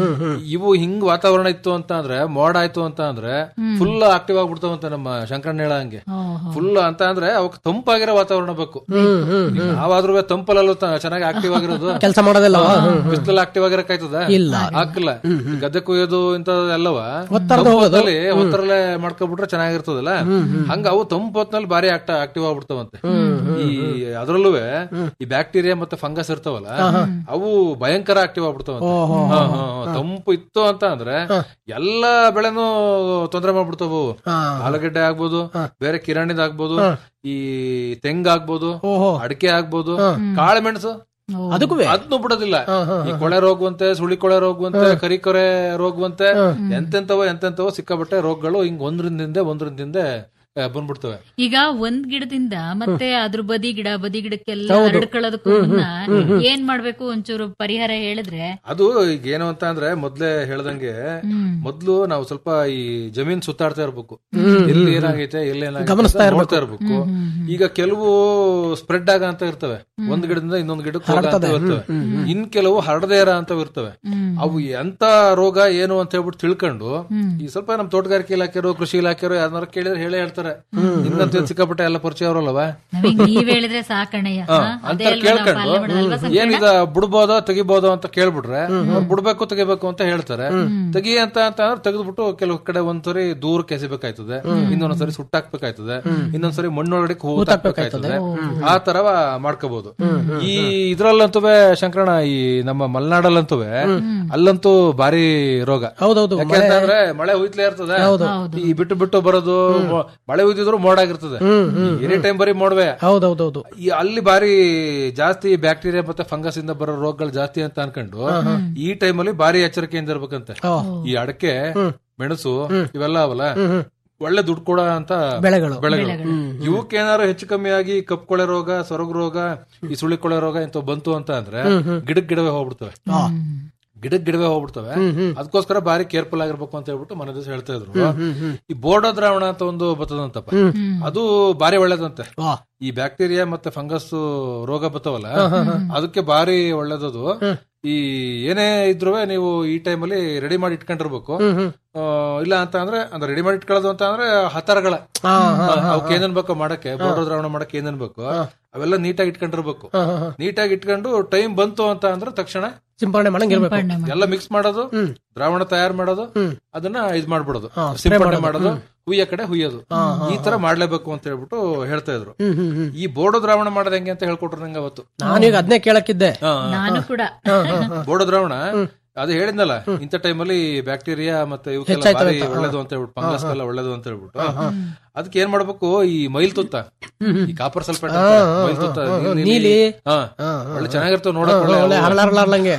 ಇವು ಹಿಂಗ್ ವಾತಾವರಣ ಇತ್ತು ಅಂತ ಅಂದ್ರೆ ಮೋಡ ಆಯ್ತು ಅಂತ ಅಂದ್ರೆ ಫುಲ್ ಆಕ್ಟಿವ್ ಆಗ್ಬಿಡ್ತಾವಂತ ನಮ್ಮ ಶಂಕರಣ್ಣ ಹೇಳ ಹಂಗೆ ಫುಲ್ ಅಂತ ಅಂದ್ರೆ ಅವಕ್ ತಂಪಾಗಿರೋ ವಾತಾವರಣ ಬೇಕು ಈಗ ನಾವಾದ್ರೂ ತಂಪಲ್ಲ ಚೆನ್ನಾಗಿ ಆಕ್ಟಿವ್ ಆಗಿರೋದು ಕೆಲಸ ಮಾಡೋದಿಲ್ಲ ಬಿಸಿಲಲ್ಲಿ ಆಕ್ಟಿವ್ ಆಗಿರಕ್ಕಾಯ್ತದ ಇಲ್ಲ. ಹಾಕಿಲ್ಲ ಗದ್ದೆ ಕೊಯ್ಯೋದು ಇಂತ ಎಲ್ಲವ ಒತ್ತರದ ಹೋಗೋದು. ಹೊತ್ತಲ್ಲಿ ಒತ್ತರಲ್ಲೇ ಮಾಡ್ಕೊಬಿಟ್ರೆ ಚೆನ್ನಾಗಿರ್ತದಲ್ಲ ಹಂಗ ಅವು ತಂಪು ಹೊತ್ನಲ್ಲಿ ಬಾರಿ ಆಕ್ಟ ಆಕ್ಟಿವ್ ಆಗ್ಬಿಡ್ತಾವಂತೆ ಈ ಅದ್ರಲ್ಲೂ ಈ ಬ್ಯಾಕ್ಟೀರಿಯಾ ಮತ್ತೆ ಫಂಗಸ್ ಇರ್ತಾವಲ್ಲ ಅವು ಭಯಂಕರ ಆಕ್ಟಿವ್ ಆಗ್ಬಿಡ್ತಾವಂತೆ ಹಾ, ಹಾ, ಹಾ. ತಂಪು ಇತ್ತು ಅಂತ ಅಂದ್ರೆ ಎಲ್ಲಾ ಬೆಳೆನೂ ತೊಂದರೆ ಮಾಡ್ಬಿಡ್ತಾವ ಅವು. ಆಲೂಗಡ್ಡೆ ಆಗ್ಬೋದು ಬೇರೆ ಕಿರಾಣಿದ್ ಆಗ್ಬೋದು ಈ ತೆಂಗ್ ಆಗ್ಬೋದು ಅಡಿಕೆ ಆಗ್ಬೋದು ಕಾಳು ಮೆಣಸು ಅದಕ್ಕೂ ಅದನ್ನು ಬಿಡೋದಿಲ್ಲ ಈ ಕೊಳೆ ರೋಗವಂತೆ ಸುಳಿ ಕೊಳೆ ರೋಗವಂತೆ ಕರಿಕೊರೆ ರೋಗವಂತೆ ಎಂತೆಂತವೋ ಎಂತೆಂತವೋ ಸಿಕ್ಕಾಬಟ್ಟೆ ರೋಗಗಳು ಹಿಂಗ್ ಒಂದ್ರಿಂದ ಹಿಂದೆ ಒಂದ್ರಿಂದ ಹಿಂದೆ ಆ, ಬಂದ್ಬಿಡ್ತವೆ ಈಗ ಒಂದ್ ಗಿಡದಿಂದ ಮತ್ತೆ ಅದ್ರ ಬದಿ ಗಿಡ ಬದಿ ಗಿಡಕ್ಕೆಲ್ಲ ಹರಡ್ಕೊಳ್ಳೋದಕ್ಕೂ ಮುನ್ನ ಏನ್ ಮಾಡ್ಬೇಕು ಒಂಚೂರು ಪರಿಹಾರ ಹೇಳಿದ್ರೆ ಅದು ಈಗ ಏನು ಅಂತ ಅಂದ್ರೆ ಮೊದ್ಲೇ ಹೇಳ್ದಂಗೆ ಮೊದ್ಲು ನಾವು ಸ್ವಲ್ಪ ಈ ಜಮೀನ್ ಸುತ್ತಾಡ್ತಾ ಇರ್ಬೇಕು ಎಲ್ಲಿ ಏನಾಗೈತೆ ಎಲ್ಲಿ ಏನಾಗೈತೆ ಗಮನಿಸ್ತಾ ಅಂತ ಇರ್ಬೇಕು. ನೋಡ್ತಾ ಇರ್ಬೇಕು ಈಗ ಕೆಲವು ಸ್ಪ್ರೆಡ್ ಆಗ ಅಂತ ಇರ್ತವೆ ಒಂದ್ ಗಿಡದಿಂದ ಇನ್ನೊಂದ್ ಗಿಡಕ್ಕೆ ಹೋಗ ಅಂತ ಇರ್ತವೆ ಇನ್ ಕೆಲವು ಹರಡದೇ ಇರ ಅಂತ ಇರ್ತವೆ ಅವು ಎಂತ ರೋಗ ಏನು ಅಂತ ಹೇಳ್ಬಿಟ್ಟು ತಿಳ್ಕೊಂಡು ಈ ಸ್ವಲ್ಪ ನಮ್ ತೋಟಗಾರಿಕೆ ಇಲಾಖೆರು ಕೃಷಿ ಇಲಾಖೆರು ಯಾರನ್ನಾರ ಕೇಳಿದ್ರೆ ಹೇಳೇ ಹೇಳ್ತಾರೆ ನಿಮ್ಗಂತ ಸಿಕ್ಕಾಪಟ್ಟೆ ಎಲ್ಲ ಪರಿಚಯ ಅವರಲ್ಲವ ನಮಗ್ ನೀವ್ ಹೇಳಿದ್ರೆ ಸಾಕಣಯ್ಯ ಹಾ, ಹಾ? ಅಂತ ಅದೇ ಅಲ್ವಾ ನಾವು ಕೇಳ್ಕೊಂಡು ಪಾಲನೆ ಮಾಡೋದಲ್ವಾ ಸಂಕೀರ್ಣ? ಏನಿದ ಬಿಡ್ಬೋದೋ ತೆಗಿಬೋದೋ ಅಂತ ಕೇಳ್ಬಿಟ್ರೆ ಅವ್ರು ಬಿಡ್ಬೇಕು ತೆಗಿಬೇಕು ಅಂತ ಹೇಳ್ತಾರೆ ತೆಗಿ ಅಂತ ಅಂತ ಅಂದ್ರೆ ತೆಗೆದ್ಬಿಟ್ಟು ಕೆಲವು ಕಡೆ ಒಂದ್ಸರಿ ದೂರಕ್ಕೆ ಎಸಿಬೇಕಾಯ್ತದೆ ಇನ್ನೊಂದ್ಸರಿ ಸುಟ್ಟಾಕ್ಬೇಕಾಯ್ತದೆ ಇನ್ನೊಂದ್ಸರಿ ಮಣ್ಣೊಳಗಡೆ ಹೂತಾಕ್ಬೇಕಾಯ್ತದೆ ಆ ತರ ಮಾಡ್ಕೋಬಹುದು ಈ ಇದ್ರಲ್ಲಂತೂ ಶಂಕರಣ ಈ ನಮ್ಮ ಮಲೆನಾಡಲ್ಲಂತೂ ಅಲ್ಲಂತೂ ಭಾರಿ ರೋಗ ಹೌದೌದು ಯಾಕೆಂತಂದ್ರೆ ಮಳೆ ಹುಯ್ತ್ಲೇ ಇರ್ತದೆ ಈ ಬಿಟ್ಟು ಬಿಟ್ಟು ಬರೋದು ಮೊ- ಮಳೆ ಹುಯ್ದಿದ್ರು ಮೋಡ ಆಗಿರ್ತದೆ ಎನಿ ಟೈಮ್ ಬರೀ ಮೋಡವೆ ಹೌದೌದೌದು ಈ ಅಲ್ಲಿ ಬಾರಿ ಜಾಸ್ತಿ ಬ್ಯಾಕ್ಟೀರಿಯಾ ಮತ್ತೆ ಫಂಗಸ್ ಇಂದ ಬರೋ ರೋಗಗಳು ಜಾಸ್ತಿ ಅಂತ ಅನ್ಕೊಂಡು ಈ ಟೈಮಲ್ಲಿ ಬಾರಿ ಎಚ್ಚರಿಕೆಯಿಂದ ಇರ್ಬೇಕಂತೆ ಈ ಅಡಕೆ ಮೆಣಸು ಇವೆಲ್ಲ ಅವಲ್ಲ ಒಳ್ಳೆ ದುಡ್ಡು ಕೊಡ ಅಂತ ಬೆಳೆಗಳು. ಬೆಳೆಗಳು ಇವಕ್ಕೆ ಏನಾರು ಹೆಚ್ಚು ಕಮ್ಮಿ ಆಗಿ ಕಪ್ ಕೊಳೆ ರೋಗ ಸೊರಗು ರೋಗ ಈ ಸುಳಿ ಕೊಳೆ ರೋಗ ಇಂತ ಬಂತು ಅಂತ ಅಂದ್ರೆ ಗಿಡಕ್ ಗಿಡವೇ ಹೋಗ್ಬಿಡ್ತವೆ ಗಿಡಕ್ ಗಿಡವೇ ಹೋಗ್ಬಿಡ್ತವೆ ಅದಕ್ಕೋಸ್ಕರ ಬಾರಿ ಕೇರ್ಫುಲ್ ಆಗಿರ್ಬೇಕು ಅಂತ ಹೇಳ್ಬಿಟ್ಟು ಮನೆ ದಿವಸ ಹೇಳ್ತಾ ಇದ್ರು ಈ ಬೋರ್ಡೋ ದ್ರಾವಣ ಅಂತ ಒಂದು ಬರ್ತದಂತಪ್ಪ ಅದು ಬಾರಿ ಒಳ್ಳೇದಂತೆ ಈ ಬ್ಯಾಕ್ಟೀರಿಯಾ ಮತ್ತೆ ಫಂಗಸ್ ರೋಗ ಬರ್ತವಲ್ಲ ಅದಕ್ಕೆ ಬಾರಿ ಒಳ್ಳೇದದು ಈ ಏನೇ ಇದ್ರು ನೀವು ಈ ಟೈಮಲ್ಲಿ ರೆಡಿ ಮಾಡಿ ಇಟ್ಕೊಂಡಿರ್ಬೇಕು ಆ, ಇಲ್ಲ ಅಂತ ಅಂದ್ರೆ ಅಂದ್ರೆ ರೆಡಿ ಮಾಡಿ ಇಟ್ಕೊಳ್ಳೋದು ಅಂತ ಅಂದ್ರೆ ಹತರಗಳ ಅವಕ್ಕೆ ಏನೇನ್ ಬೇಕೋ ಮಾಡಕ್ಕೆ ಬೋರ್ಡೋ ದ್ರಾವಣ ಮಾಡಕ್ಕೆ ಏನೇನ್ ಬೇಕು ಅವೆಲ್ಲ ನೀಟಾಗಿ ಇಟ್ಕೊಂಡಿರ್ಬೇಕು ನೀಟಾಗಿ ಇಟ್ಕೊಂಡು ಟೈಮ್ ಬಂತು ಅಂತ ಅಂದ್ರೆ ತಕ್ಷಣ ಸಿಂಪರಣೆ ಮಾಡಂಗಿರ್ಬೇಕು ಸಿಂಪಡಣೆ ಮಾಡಿ. ಎಲ್ಲ ಮಿಕ್ಸ್ ಮಾಡೋದು ದ್ರಾವಣ ತಯಾರು ಮಾಡೋದು ಅದನ್ನ ಇದ್ ಮಾಡ್ಬಿಡೋದು ಸಿಂಪಡಣೆ ಮಾಡೋದು ಹುಯ್ಯ ಕಡೆ ಹುಯ್ಯೋದು ಈ ತರ ಮಾಡ್ಲೇಬೇಕು ಅಂತ ಹೇಳ್ಬಿಟ್ಟು ಹೇಳ್ತಾ ಇದ್ರು ಈ ಬೋರ್ಡೋ ದ್ರಾವಣ ಮಾಡೋದ್ ಹೆಂಗೆ ಅಂತ ಹೇಳ್ಕೊಟ್ರು ನಂಗೆ ಅವತ್ತು ನಾನೀಗ ಅದನ್ನೇ ಕೇಳಕ್ಕಿದ್ದೆ ಹಾ, ನಾನು ಕೂಡ ಬೋರ್ಡೋ ದ್ರಾವಣ ಅದು ಹೇಳಿದ್ನಲ್ಲ ಇಂಥ ಟೈಮಲ್ಲಿ ಬ್ಯಾಕ್ಟೀರಿಯಾ ಮತ್ತೆ ಇವಕ್ಕೆಲ್ಲ ಹೆಚ್ಚಾಯ್ತವೆ ಬಾರಿ ಅಂತ. ಒಳ್ಳೇದು ಅಂತ ಹೇಳ್ಬಿಟ್ಟು ಫಂಗಸ್ ಎಲ್ಲ ಒಳ್ಳೇದು ಅಂತ ಹೇಳ್ಬಿಟ್ಟು ಅದಕ್ಕೆ ಏನ್ ಮಾಡ್ಬೇಕು ಈ ಮೈಲ್ ತುತ್ತ ಈ ಕಾಪರ್ ಸಲ್ಫೇಟ್ ಮೈಲ್ ತುತ್ತ ನೀಲಿ- ನೀಲಿ. ಹಾ ಒಳ್ಳೆ ಚೆನ್ನಾಗಿರ್ತವೆ ನೋಡಕ್ ಒಳ್ಳೆ ಒಳ್ಳೆ ಹರಳ ಹರಳಾರ್ಲಂಗೆ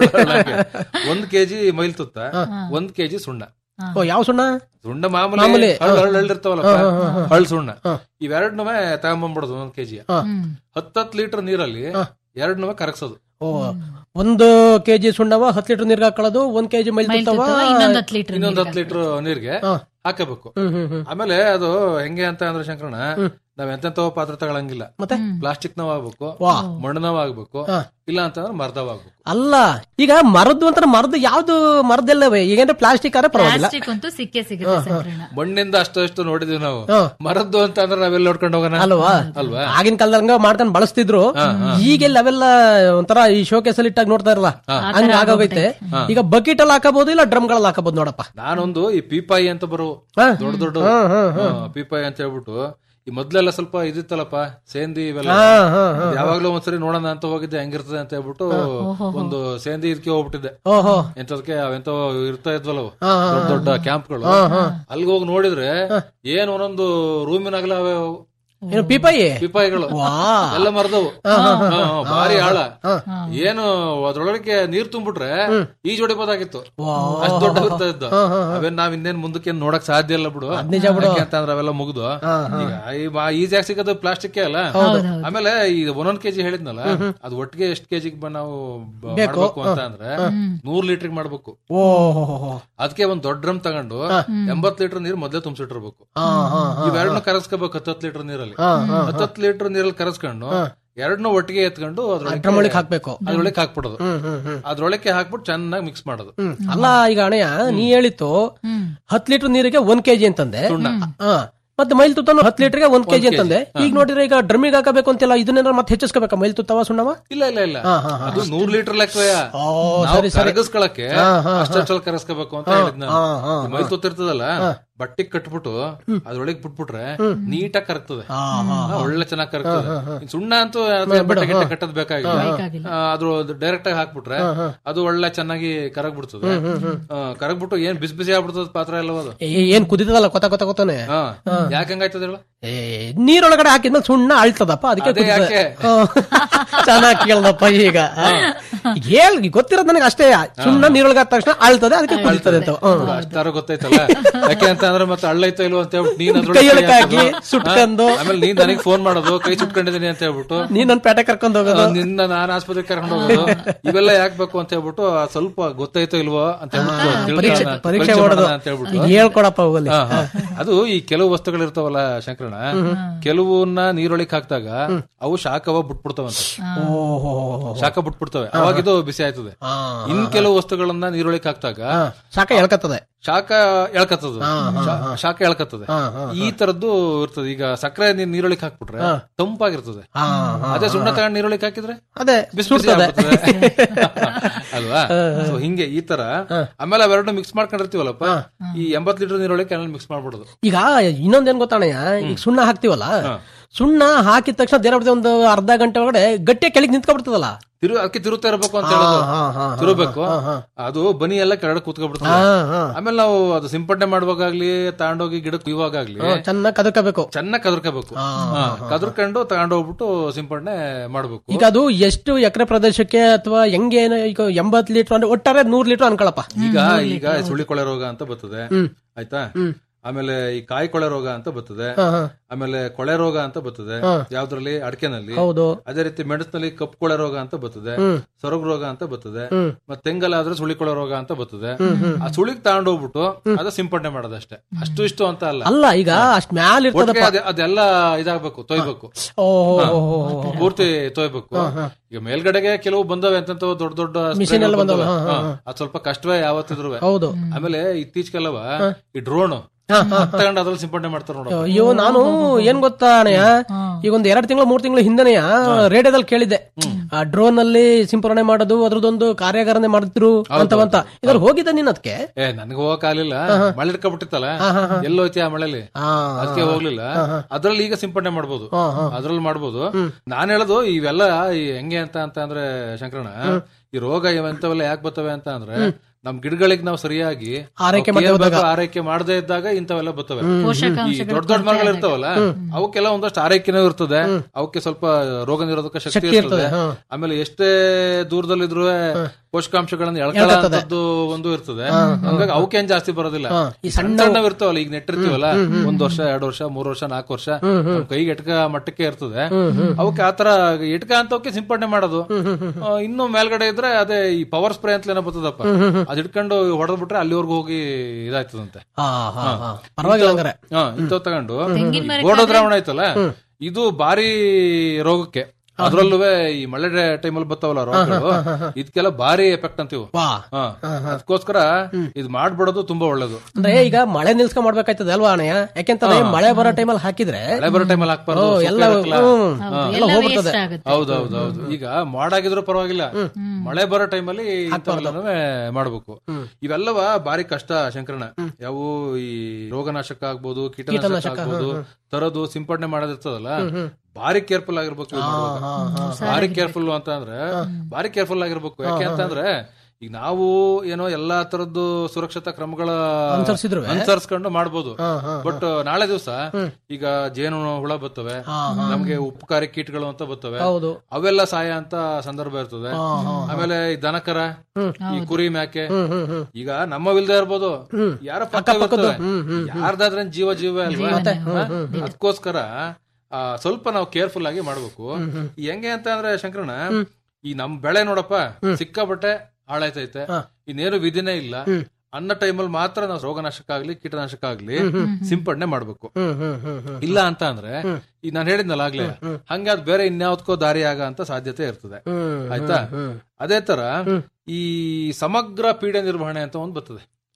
ಒಂದ್ ಕೆಜಿ ಮೈಲ್ ತುತ್ತ ಒಂದ್ ಕೆಜಿ ಸುಣ್ಣ ಓ ಯಾವ ಸುಣ್ಣ ಸುಣ್ಣ ಮಾಮೂಲಿ ಮಾಮೂಲಿ. ಹಳ್ಳು ಹಳ್ಳು ಹಳ್ಳಿರ್ತಾವಲ್ಲ ಹಳ್ಳು ಸುಣ್ಣ ಇವೆರಡ್ನೂ ತಗೊಂಬಂದ್ಬಿಡೋದು ಒಂದ್ ಕೆಜಿ ಹತ್ತತ್ ಲೀಟರ್ ನೀರಲ್ಲಿ ಎರಡ್ನೂ ಕರಗ್ಸೋದು ಓ ಒಂದು ಕೆಜಿ ಸುಣ್ಣವ ಹತ್ತು ಲೀಟರ್ ನೀರ್ಗೆ ಹಾಕೊಳ್ಳೋದು ಒಂದ್ ಕೆಜಿ ಮೈಲ್ ಮೈಲ್ ತುತ್ತವ ತುತ್ತವ, ಇನ್ನೊಂದ್ ಹತ್ತು ಲೀಟರ್ ಇನ್ನೊಂದ್ ಹತ್ತು ಲೀಟರ್ ನೀರ್ಗೆ ಹಾಕಬೇಕು ಆಮೇಲೆ ಅದು ಹೆಂಗೆ ಅಂತ ಅಂದ್ರೆ ಶಂಕರಣ ನಾವ್ ಎಂತೆಂತವ ಪಾತ್ರ ತಗೊಳಂಗಿಲ್ಲ ಮತ್ತೆ ಪ್ಲಾಸ್ಟಿಕ್ ನಾವ್ ಆಗ್ಬೇಕು ವಾ. ಮಣ್ಣನವ್ ಆಗ್ಬೇಕು ಇಲ್ಲ ಅಂತ ಅಂದ್ರೆ ಮರ್ದವ್ ಆಗ್ಬೇಕು ಅಲ್ಲ ಈಗ ಮರದ್ದು ಅಂತ ಮರದ್ದು ಯಾವ್ದು ಮರದಲ್ಲವೇ ಈಗಂದ್ರೆ ಪ್ಲಾಸ್ಟಿಕ್ ಆದ್ರೆ ಪರವಾಗಿಲ್ಲ ಪ್ಲಾಸ್ಟಿಕ್ ಅಂತೂ ಸಿಕ್ಕೇ ಸಿಗುತ್ತೆ ಸಂಕೀರ್ಣ ಮಣ್ಣಿಂದ ಅಷ್ಟು ಅಷ್ಟು ನೋಡಿದೀವಿ ನಾವು ಹಾ. ಮರದ್ದು ಅಂತ ಅಂದ್ರೆ ನಾವೆಲ್ಲ ನೋಡ್ಕೊಂಡು ಹೋಗೋಣ ಅಲ್ವಾ ಅಲ್ವಾ ಆಗಿನ ಕಾಲದಾಗ ಮಾಡ್ಕೊಂಡ್ ಬಳಸ್ತಿದ್ರು ಈಗೆಲ್ಲ ಅವೆಲ್ಲ ಒಂಥರ ಈ ಶೋಕೇಸ್ ಅಲ್ಲಿ ಇಟ್ಟಾಗ ನೋಡ್ತಾ ಇರಲ್ಲ ಹಂಗ ಆಗೋಗೈತೆ ಈಗ ಬಕೆಟ್ ಅಲ್ಲಿ ಹಾಕಬಹುದು ಇಲ್ಲ ಡ್ರಮ್ ಗಳಲ್ಲಿ ಹಾಕಬಹುದು ನೋಡಪ್ಪ ನಾನೊಂದು ಈ ಪೀಪಾಯಿ ಅಂತ ಬರೋ ಹಾ. ದೊಡ್ಡ ದೊಡ್ಡ ಹಾ, ಹಾ, ಹಾ, ಪೀಪಾಯಿ ಅಂತ ಹೇಳ್ಬಿಟ್ಟು ಈ ಮೊದ್ಲೆಲ್ಲ ಸ್ವಲ್ಪ ಇದಿತ್ತಲ್ಲಪ್ಪ ಸೇಂದಿ ಇವೆಲ್ಲ ಹಾ, ಹಾ, ಹಾ. ಯಾವಾಗ್ಲೂ ಒಂದ್ಸರಿ ನೋಡೋಣ ಅಂತ ಹೋಗಿದ್ದೆ ಹೆಂಗಿರ್ತದೆ ಅಂತ ಹೇಳ್ಬಿಟ್ಟು ಒಂದು ಸೇಂದಿ ಇದಕ್ಕೆ ಹೋಗ್ಬಿಟ್ಟಿದ್ದೆ ಓಹೋ ಎಂತದಕ್ಕೆ ಅವೆಂತ ಇರ್ತಾ ಇದ್ವಲ್ಲ ಅವು. ಹಾ, ಹಾ, ದೊಡ್ಡ ದೊಡ್ಡ ಕ್ಯಾಂಪ್ಗಳು ಅಲ್ಲಿಗೆ ಹೋಗಿ ನೋಡಿದ್ರೆ ಏನ್ ಒಂದೊಂದು ರೂಮಿನಾಗಲ ಅವೆ ಅವು. ಏನು ಪೀಪಾಯಿ ಪಿಪಾಯಿಗಳು ವಾ. ಎಲ್ಲ ಮರದವು ಭಾರಿ ಆಳ ಏನು ಅದ್ರೊಳಗೆ ನೀರ್ ತುಂಬಿಟ್ರೆ ಈಜ್ ಹೊಡಿಬೋದಾಗಿತ್ತು ಅಷ್ಟ್ ದೊಡ್ಡ ಇರ್ತಾ ಇದ್ದು ಅವೇನ್ ನಾವ್ ಇನ್ನೇನ್ ಮುಂದಕ್ಕೆ ಏನ್ ನೋಡಕ್ ಸಾಧ್ಯ ಇಲ್ಲ ಬಿಡು ನಿಜ ಬಿಡು. ಯಾಕೆ ಅಂತಂದ್ರೆ ಅವೆಲ್ಲ ಮುಗ್ದು ಈಗ ಈಜಿಯಾಗಿ ಸಿಗೋದು ಪ್ಲಾಸ್ಟಿಕ್ ಅಲ್ಲ ಆಮೇಲೆ ಈ ಒಂದೊಂದ್ ಕೆಜಿ ಹೇಳಿದ್ನಲ್ಲ ಅದು ಒಟ್ಟಿಗೆ ಎಷ್ಟ್ ಕೆಜಿಗೆ ನಾವು ಬ- ಮಾಡ್ಬೇಕು ಅಂತ ಅಂದ್ರೆ ನೂರ್ ಲೀಟರ್ ಮಾಡ್ಬೇಕು ಓಹೋ ಅದಕ್ಕೆ ಒಂದ್ ದೊಡ್ಡ ಡ್ರಮ್ ತಗೊಂಡು ಎಂಬತ್ ಲೀಟರ್ ನೀರ್ ಮೊದ್ಲೇ ತುಂಬಿಸಿಟ್ಟಿರ್ಬೇಕು ಹಾ ಹಾ ಇವೆರಡನ್ನ ಕರಸ್ಕೋಬೇಕು ಹತ್ತತ್ತು ಲೀಟರ್ ನೀರಲ್ಲಿ ಹಾ, ಹಾ, ಹತ್ತತ್ತು ಲೀಟರ್ ನೀರಲ್ಲಿ ಕರಸ್ಕೊಂಡು ಎರಡನ್ನೂ ಒಟ್ಟಿಗೆ ಎತ್ಕೊಂಡು ಡ್ರಮ್ ಅದ್ರೊಳಗೆ ಒಳಗೆ ಹಾಕ್ಬೇಕು ಅದ್ರೊಳಗೆ ಹಾಕ್ಬಿಡೋದು ಹ್ಮ್ ಹ್ಮ್ ಹ್ಮ್ ಅದ್ರೊಳಗೆ ಹಾಕ್ಬಿಟ್ಟು ಚೆನ್ನಾಗಿ ಮಿಕ್ಸ್ ಮಾಡೋದು ಹ್ಮ್. ಅಲ್ಲ ಈಗ ಅಣಯ್ಯ ನೀ ಹೇಳಿತ್ತು ಹತ್ ಲೀಟರ್ ನೀರಿಗೆ ಒಂದ್ ಕೆಜಿ ಅಂತಂದೆ ಹಾ ಮತ್ತೆ ಮೈಲ್ ತುತ್ತನು ಹತ್ ಲೀಟರ್ಗೆ ಒಂದ್ ಕೆಜಿ ಅಂತಂದೆ ಈಗ ನೋಡಿದ್ರೆ ಈಗ ಡ್ರಮ್ಮಿಗೆ ಹಾಕಬೇಕು ಅಂತಿಲ್ಲ ಇದನ್ನೇನಾರ ಮತ್ತೆ ಹೆಚ್ಚಿಸ್ಕೋಬೇಕಾ ಮೈಲ್ ತುತ್ತವ ಸುಣ್ಣವ ಇಲ್ಲ ಇಲ್ಲ ಇಲ್ಲ ಹಾ, ಹಾ, ಹಾ. ಅದು ನೂರ್ ಲೀಟರ್ ಲೆಕ್ಕವೇ ಓ, ಸರಿ, ಸರಿ. ಕರಗಿಸ್ಕೊಳಕ್ಕೆ ಹಾ, ಹಾ, ಅಷ್ಟಲ್ಲಿ ಕರಗಿಸ್ಕೋಬೇಕು ಅಂತ ಹೇಳಿದ್ ಹಾ, ಹಾ, ನಾನು ಮೈ ತುತ್ತಿರ್ತದಲ್ಲ ಬಟ್ಟೆ ಕಟ್ಬಿಟ್ಟು ಅದ್ರೊಳಗೆ ಬಿಟ್ಬಿಟ್ರೆ ನೀಟಾಗಿ ಕರಗ್ತದೆ ಆ, ಒಳ್ಳೆ ಚೆನ್ನಾಗಿ ಕರಗ್ತದೆ ಇನ್ ಸುಣ್ಣ ಅಂತೂ ಅದು ಬಟ್ಟೆ ಗಿಟ್ಟೆ ಕಟ್ಟದ್ ಬೇಕಾಗಿಲ್ಲ ಆ, ಅದ್ರ ಡೈರೆಕ್ಟ್ ಆಗಿ ಹಾಕ್ಬಿಟ್ರೆ ಅದು ಒಳ್ಳೆ ಚೆನ್ನಾಗಿ ಕರಗ್ ಬಿಡ್ತದೆ ಕರಗ್ಬಿಟ್ಟು ಏನ್ ಬಿಸಿ ಬಿಸಿ ಆಗ್ಬಿಡ್ತದ ಪಾತ್ರ ಎಲ್ಲ ಅದು ಏ- ಏನ್ ಕುದಿತದಲ್ಲ ಕೊತ ಕೊತ ಕೊತಾನೆ ಹಾ ಯಾಕೆ ಹಂಗಾಯ್ತದ ಹೇಳು ಏ ನೀರೊಳಗಡೆ ಹಾಕಿದ್ಮೇಲೆ ಸುಣ್ಣ ಅಳ್ತದಪ್ಪ ಅದಕ್ಕೆ ಅದೇ ಕುದಿತದೆ. ಯಾಕೆ? ಹಾ. ಚೆನ್ನಾಗ್ ಕೇಳ್ದಪ್ಪ ಈಗ ಹೇಳ್ ಗೊತ್ತಿರೋದ್ ನನಗೆ ಅಷ್ಟೇ ಸುಣ್ಣ ನೀರೊಳಗೆ ಹಾಕಿದ ತಕ್ಷಣ ಅಳ್ತದೆ ಅದಕ್ಕೆ ಕುದಿತದೆ ಅಂತ ಹ್ಮ್. ಅಷ್ಟಾರ ಗೊತ್ತಾಯ್ತಲ್ಲ ಯಾಕೆ ಅಂತ ಅಂದ್ರೆ ಮತ್ತೆ ಹಳ್ಳೈತೋ ಇಲ್ವೋ ಅಂತ ಹೇಳ್ಬಿಟ್ಟು ನೀನ್ ಅದ್ರೊಳಗೆ ಕೈಯೊಳಗೆ ಕೈ ಹಾಕಿ, ಹಾಕೋದು. ಸುಟ್ಕೊಂಡು. ಹಾ? ಆಮೇಲೆ ನೀನ್ ನನಗೆ ಫೋನ್ ಮಾಡೋದು ಕೈ ಸುಟ್ಕೊಂಡಿದ್ದೀನಿ ಅಂತ ಹೇಳ್ಬಿಟ್ಟು ನೀನ್ ನನ್ ಪೇಟೆ ಕರ್ಕೊಂಡ್ ಹೋಗೋದು ಆ, ನಿನ್ನ ನಾನು ಆಸ್ಪತ್ರೆಗೆ ಕರ್ಕೊಂಡು ಹೋಗೋದು ಇವೆಲ್ಲ ಯಾಕೆ ಬೇಕು ಅಂತ ಹೇಳ್ಬಿಟ್ಟು ಆ ಸ್ವಲ್ಪ ಗೊತ್ತಾಯ್ತೋ ಇಲ್ವೋ ಅಂತ ಹೇಳ್ಬಿಟ್ಟು ಪರೀಕ್ಷೆ ತಿಳ್ಕೊಳ್ಳೋಣ, ಪರೀಕ್ಷೆ ಪರೀಕ್ಷೆ ಮಾಡೋದು ಮಾಡೋಣ ಅಂತ ಹೇಳ್ಬಿಟ್ಟು ಹೇಳ್ಕೊಡಪ್ಪ ಹೋಗಲಿ ಹಾ, ಹಾ. ಅದು ಈ ಕೆಲವು ವಸ್ತುಗಳಿರ್ತಾವಲ್ಲ ಶಂಕರಣ ಕೆಲವನ್ನ ನೀರೊಳಗೆ ಹಾಕಿದಾಗ ಅವು ಶಾಖವ ಬಿಟ್ಬಿಡ್ತಾವಂತೆ ಓಹೋ ಶಾಖ ಬಿಟ್ಬಿಡ್ತವೆ ಅವಾಗ ಇದು ಬಿಸಿ ಆಯ್ತದೆ ಇನ್ ಕೆಲವು ವಸ್ತುಗಳನ್ನ ನೀರೊಳಗೆ ಹಾಕಿದಾಗ ಶಾಖ ಎಳ್ಕತ್ತದೆ ಶಾಖ ಎಳ್ಕತ್ತದ ಶಾಖ ಎಳ್ಕತ್ತದೆ ಈ ತರದ್ದು ಇರ್ತದೆ ಈಗ ಸಕ್ಕರೆ ನೀರ್ ನೀರೊಳಗೆ ಹಾಕ್ಬಿಟ್ರೆ ತಂಪಾಗಿರ್ತದೆ ಹಾ, ಹಾ, ಅದೇ ಸುಣ್ಣ ತಗೊಂಡ್ ನೀರೊಳಗೆ ಹಾಕಿದ್ರೆ ಅದೇ ಬಿಸಿ ಬಿಸಿ ಸುಡ್ತದೆ. ಆಗ್ಬಿಡ್ತದೆ. ಅಲ್ವಾ ಸೊ ಹಿಂಗೆ ಈ ತರ ಆಮೇಲೆ ಅವೆರಡು ಮಿಕ್ಸ್ ಮಾಡ್ಕೊಂಡಿರ್ತೀವಲ್ಲಪ್ಪ ಈ ಎಂಬತ್ ಲೀಟರ್ ನೀರೊಳಗೆ ಕೆನಲ್ ಮಿಕ್ಸ್ ಮಾಡ್ಬಿಡೋದು ಈಗ ಇನ್ನೊಂದೇನ್ ಗೊತ್ತಾಣಯ್ಯ ಈಗ ಸುಣ್ಣ ಹಾಕ್ತಿವಲ್ಲ ಸುಣ್ಣ ಹಾಕಿದ ತಕ್ಷಣ ದೇರ ಒಂದು ಅರ್ಧ ಗಂಟೆ ಒಳಗಡೆ ಗಟ್ಟಿ ಕೆಳಗೆ ನಿಂತ್ಕೊಬಿಡ್ತದಲ್ಲ ತಿರು ಅದಕ್ಕೆ ತಿರುತ್ತಾ ಇರ್ಬೇಕು ಅಂತ ಹೇಳೋದು ಹಾ, ಹಾ, ಹಾ, ತಿರುಬೇಕು ಅದು ಬನಿ ಎಲ್ಲ ಕೆಳಗಡೆ ಕೂತ್ಕೊಬಿಡ್ತದೆ ಹಾ, ಹಾ. ಆಮೇಲೆ ನಾವು ಅದು ಸಿಂಪಡಣೆ ಮಾಡುವಾಗ್ಲಿ ತಗೊಂಡೋಗಿ ಗಿಡಕ್ಕೆ ಕುಯ್ಯುವಾಗ್ಲಿ ಚೆನ್ನಾಗಿ ಕದಕಬೇಕು ಚೆನ್ನಾಗಿ ಕದರ್ಕೋಬೇಕು ಕದರ್ಕೊಂಡು ತಗೊಂಡೋಗ್ಬಿಟ್ಟು ಸಿಂಪಡಣೆ ಮಾಡ್ಬೇಕು ಈಗ ಅದು ಎಷ್ಟು ಎಕರೆ ಪ್ರದೇಶಕ್ಕೆ ಅಥವಾ ಹೆಂಗೆ ಏನು ಈಗ ಎಂಬತ್ ಲೀಟರ್ ಅಂದ್ರೆ ಒಟ್ಟಾರೆ ನೂರ್ ಲೀಟರ್ ಅನ್ಕೊಳಪ್ಪ ಈಗ ಈಗ ಸುಳಿ ಕೊಳೆ ರೋಗ ಅಂತ ಬರ್ತದೆ ಆಯ್ತಾ ಆಮೇಲೆ ಈ ಕಾಯಿ ಕೊಳೆ ರೋಗ ಅಂತ ಬರ್ತದೆ ಆಮೇಲೆ ಕೊಳೆ ರೋಗ ಅಂತ ಬರ್ತದೆ ಯಾವ್ದ್ರಲ್ಲಿ ಅಡಕೆನಲ್ಲಿ ಹೌದು ಅದೇ ರೀತಿ ಮೆಣಸಿನಲ್ಲಿ ಕಪ್ಪು ಕೊಳೆ ರೋಗ ಅಂತ ಬರ್ತದೆ ಸೊರಗು ರೋಗ ಅಂತ ಬರ್ತದೆ ಮತ್ತೆ ತೆಂಗಲಾದ್ರೆ ಸುಳಿ ಕೊಳೆ ರೋಗ ಅಂತ ಬರ್ತದೆ ಆ ಸುಳಿಗ್ ತಗೊಂಡೋಗ್ಬಿಟ್ಟು ಅದ ಸಿಂಪಡಣೆ ಮಾಡೋದಷ್ಟೇ ಅಷ್ಟು ಇಷ್ಟು ಅಂತ ಅಲ್ಲ ಅಲ್ಲ ಈಗ ಅಷ್ಟ್ ಮ್ಯಾಲ ಒಟ್ಟಿಗೆ ಇರ್ತದಪ್ಪ ಅದೆ- ಅದೆಲ್ಲ ಇದಾಗ್ಬೇಕು ತೊಯ್ಬೇಕು ಓಹೋ ಪೂರ್ತಿ ತೊಯ್ಬೇಕು ಈಗ ಮೇಲ್ಗಡೆಗೆ ಕೆಲವು ಬಂದವೆ ಅಂತ ದೊಡ್ಡ ದೊಡ್ಡ Machine ಎಲ್ಲ ಬಂದವೆ ಬಂದವೆ, ಹಾ, ಹಾ, ಅದ್ ಸ್ವಲ್ಪ ಕಷ್ಟವೇ ಯಾವತ್ತಿದ್ರು ಹೌದು ಆಮೇಲೆ ಇತ್ತೀಚೆಗೆಲ್ಲವ ಈ ಡ್ರೋನ್ ತಗೊಂಡು ಅದ್ರಲ್ಲಿ ಸಿಂಪಡಣೆ ಮಾಡ್ತಾರೆ ನೋಡ ಅಯ್ಯೋ ನಾನು ಏನ್ ಗೊತ್ತಾ ಅಣ್ಣಯ್ಯ ಈಗ ಒಂದ್ ಎರಡ್ ತಿಂಗಳು ಮೂರ್ ತಿಂಗಳು ಹಿಂದೆನೆಯ ರೇಡಿಯೋದಲ್ಲಿ ಕೇಳಿದ್ದೆ ಆ ಡ್ರೋನ್ ಅಲ್ಲಿ ಸಿಂಪರಣೆ ಮಾಡೋದು ಅದ್ರದ್ದೊಂದು ಕಾರ್ಯಾಗಾರನೆ ಮಾಡಿದ್ರು ಅಂತವಂತ ಇದ್ರ ಹೋಗಿದ್ದೆ ನೀನ್ ಅದಕ್ಕೆ ಏ ನನ್ಗೆ ಹೋಗಕ್ ಆಗ್ಲಿಲ್ಲ ಮಳೆ ಹಿಡ್ಕೊಬಿಟ್ಟಿತ್ತಲ್ಲ ಎಲ್ಲೋಯ್ತಿ ಆ ಮಳೆಲಿ ಹಾ. ಅದಕ್ಕೆ ಹೋಗ್ಲಿಲ್ಲ ಅದ್ರಲ್ಲಿ ಈಗ ಸಿಂಪಡಣೆ ಮಾಡ್ಬೋದು ಅದ್ರಲ್ಲಿ ಮಾಡ್ಬೋದು ನಾನ್ ಹೇಳೋದು ಇವೆಲ್ಲ ಈ ಹೆಂಗೆ ಅಂತ ಅಂತ ಅಂದ್ರೆ ಶಂಕರಣ ಈ ರೋಗ ಇವಂತವೆಲ್ಲ ಯಾಕೆ ಬರ್ತವೆ ಅಂತ ಅಂದ್ರೆ ನಮ್ ಗಿಡಗಳಿಗೆ ನಾವು ಸರಿಯಾಗಿ ಆರೈಕೆ ಅವಕ್ಕೆ ಏನ್ ಮಾಡ್ದೆ ಬೇಕೋ ಆರೈಕೆ ಮಾಡದೇ ಇದ್ದಾಗ ಇಂಥವೆಲ್ಲ ಬರ್ತವೆ ಈ ಪೋಷಕಾಂಶಗಳ ದೊಡ್ಡ ದೊಡ್ಡ ಮರಗಳು ಇರ್ತಾವಲ್ಲ ಅವಕ್ಕೆಲ್ಲ ಒಂದಷ್ಟು ಆರೈಕೆನೂ ಇರ್ತದೆ ಅವಕ್ಕೆ ಸ್ವಲ್ಪ ರೋಗ ನಿರೋಧಕ ಶಕ್ತಿ ಶಕ್ತಿ ಇರ್ತದೆ ಇರ್ತದೆ, ಹಾ. ಆಮೇಲೆ ಎಷ್ಟೇ ದೂರದಲ್ಲಿದ್ರು ಪೋಷಕಾಂಶಗಳನ್ನ ಎಳ್ಕೊಳ್ಳೋ ಒಂದು ಇರ್ತದೆ ಹಂಗಾಗಿ ಅವಕ್ಕೇನ್ ಜಾಸ್ತಿ ಬರೋದಿಲ್ಲ ಈ ಸಣ್ಣ ಸಣ್ಣವ್ ಇರ್ತಾವಲ್ಲ ಈಗ ನೆಟ್ಟಿರ್ತೀವಲ್ಲ ಒಂದ್ ವರ್ಷ ಎರಡ್ ವರ್ಷ ಮೂರ್ ವರ್ಷ ನಾಲ್ಕು ವರ್ಷ ನಮ್ ಕೈಗೆ ಎಟ್ಕ ಮಟ್ಟಕ್ಕೆ ಇರ್ತದೆ ಅವಕ್ಕೆ ಆತರ ಎಟ್ಕ ಅಂತವಕ್ಕೆ ಸಿಂಪಡಣೆ ಮಾಡೋದು ಆ, ಇನ್ನು ಮೇಲ್ಗಡೆ ಇದ್ರೆ ಅದೇ ಈ ಪವರ್ ಸ್ಪ್ರೇ ಅಂತ ಏನೋ ಬರ್ತದಪ್ಪ ಅದ್ ಇಟ್ಕೊಂಡು ಹೊಡೆದ್ ಬಿಟ್ರೆ ಅಲ್ಲಿವರೆಗೂ ಹೋಗಿ ಇದಾಯ್ತದಂತೆ ಹಾ ಹಾ ಹಾ ಪರವಾಗಿಲ್ಲ ಹಂಗಾರೆ ಹಾ ಇಂಥವ್ ತಗೊಂಡು ತೆಂಗಿನ ಈ ಮರಕ್ಕೆ ಗೋಡೋ ದ್ರಾವಣ ಐತಲ್ಲ ಇದು ಭಾರಿ ರೋಗಕ್ಕೆ ಅದ್ರಲ್ಲೂ ಈ ಮಳೆ ಟೈಮಲ್ಲಿ ಬರ್ತಾವಲ್ಲ ರೋಗಗಳು ಇದಕ್ಕೆಲ್ಲ ಭಾರಿ ಎಫೆಕ್ಟ್ ಅಂತೀವಿ ವಾ ಹಾ ಅದಕ್ಕೋಸ್ಕರ ಇದು ಮಾಡ್ಬಿಡೋದು ತುಂಬಾ ಒಳ್ಳೇದು ಅಂದ್ರೆ ಈಗ ಮಳೆ ನಿಲ್ಸ್ಕೊಂಡ್ ಮಾಡ್ಬೇಕಾಯ್ತದೆ ಅಲ್ವಾ ಅಣ್ಣಯ್ಯ ಯಾಕೆಂತಂದ್ರೆ ಮಳೆ ಬರೋ ಟೈಮಲ್ಲಿ ಹಾಕಿದ್ರೆ ಮಳೆ ಬರೋ ಟೈಮಲ್ಲಿ ಹಾಕ್ಬಾರ್ದು ಓ, ಎಲ್ಲ ಸೊಪ್ಪು ಇರುತ್ತಲ್ಲ. ಹ್ಮ್, ಹಾ. ಎಲ್ಲ ಹೋಗ್ಬಿಡ್ತದೆ ವೇಸ್ಟ್ ಆಗುತ್ತೆ ಹೌದೌದೌದು ಈಗ ಮಾಡಾಗಿದ್ರು ಪರವಾಗಿಲ್ಲ ಮಳೆ ಬರೋ ಟೈಮಲ್ಲಿ ಇಂಥವೆಲ್ಲನೂ ಮಾಡ್ಬೇಕು ಇವೆಲ್ಲವ ಭಾರಿ ಕಷ್ಟ ಶಂಕರಣ ಯಾವ ಈ ರೋಗನಾಶಕ ಆಗ್ಬೋದು ಕೀಟನಾಶಕ ಆಗ್ಬೋದು ತರೋದು ಸಿಂಪಡಣೆ ಮಾಡೋದಿರ್ತದಲ್ಲ ಭಾರಿ ಕೇರ್ಫುಲ್ ಆಗಿರ್ಬೇಕು ಇವ್ ಮಾಡುವಾಗ. ಭಾರಿ ಕೇರ್ಫುಲ್ ಅಂತ ಅಂದ್ರೆ ಭಾರಿ ಕೇರ್ಫುಲ್ ಆಗಿರ್ಬೇಕು ಯಾಕೆ ಅಂತಂದ್ರೆ ಈಗ ನಾವು ಏನೋ ಎಲ್ಲಾ ತರದ್ದು ಸುರಕ್ಷತಾ ಕ್ರಮಗಳ ಅನುಸರಿಸಿದ್ರು ಅನುಸರಿಸ್ಕೊಂಡು ಮಾಡ್ಬೋದು ಬಟ್ ನಾಳೆ ದಿವಸ ಈಗ ಜೇನು ಹುಳ ಬರ್ತವೆ ನಮ್ಗೆ ಉಪಕಾರಿ ಕೀಟಗಳು ಅಂತ ಬರ್ತವೆ ಹೌದು ಅವೆಲ್ಲ ಸಹಾಯ ಅಂತ ಸಂದರ್ಭ ಇರ್ತದೆ ಆಮೇಲೆ ಈ ದನಕರ ಈ ಕುರಿ ಮ್ಯಾಕೆ ಈಗ ನಮ್ಮವಿಲ್ದೇ ಇರ್ಬೋದು ಯಾರ ಪಕ್ಕ ಬರ್ತವೆ ಯಾರ್ದಾದ್ರೆ ಜೀವ ಜೀವ ಅಲ್ವಾ ಅದಕ್ಕೋಸ್ಕರ ಆ, ಸ್ವಲ್ಪ ನಾವು ಕೇರ್ಫುಲ್ ಆಗಿ ಮಾಡ್ಬೇಕು ಈ ಹೆಂಗೆ ಅಂತ ಅಂದ್ರೆ ಶಂಕರಣ ಈ ನಮ್ ಬೆಳೆ ನೋಡಪ್ಪ ಸಿಕ್ಕಾಬಟ್ಟೆ ಹಾಳಾಯ್ತೈತೆ ಇನ್ನೇನು ವಿಧಿನೇ ಇಲ್ಲ ಅನ್ನ ಟೈಮಲ್ಲಿ ಮಾತ್ರ ನಾವು ರೋಗನಾಶಕ ಆಗ್ಲಿ ಕೀಟನಾಶಕ ಆಗ್ಲಿ ಸಿಂಪಡಣೆ ಮಾಡ್ಬೇಕು ಹ್ಮ್ ಹ್ಮ್ ಹ್ಮ್ ಹ್ಮ್ ಇಲ್ಲ ಅಂತ ಅಂದ್ರೆ ಈ ನಾನು ಹೇಳಿದ್ನಲ್ಲ ಆಗ್ಲೇ ಹಂಗೆ ಅದ್ ಬೇರೆ ಇನ್ಯಾವ್ದಕ್ಕೋ ದಾರಿ ಆಗ ಅಂತ ಸಾಧ್ಯತೆ ಇರ್ತದೆ ಆಯ್ತಾ ಅದೇ ತರ ಈ ಸಮಗ್ರ ಪೀಡೆ ನಿರ್ವಹಣೆ ಅಂತ ಒಂದ್ ಬರ್ತದೆ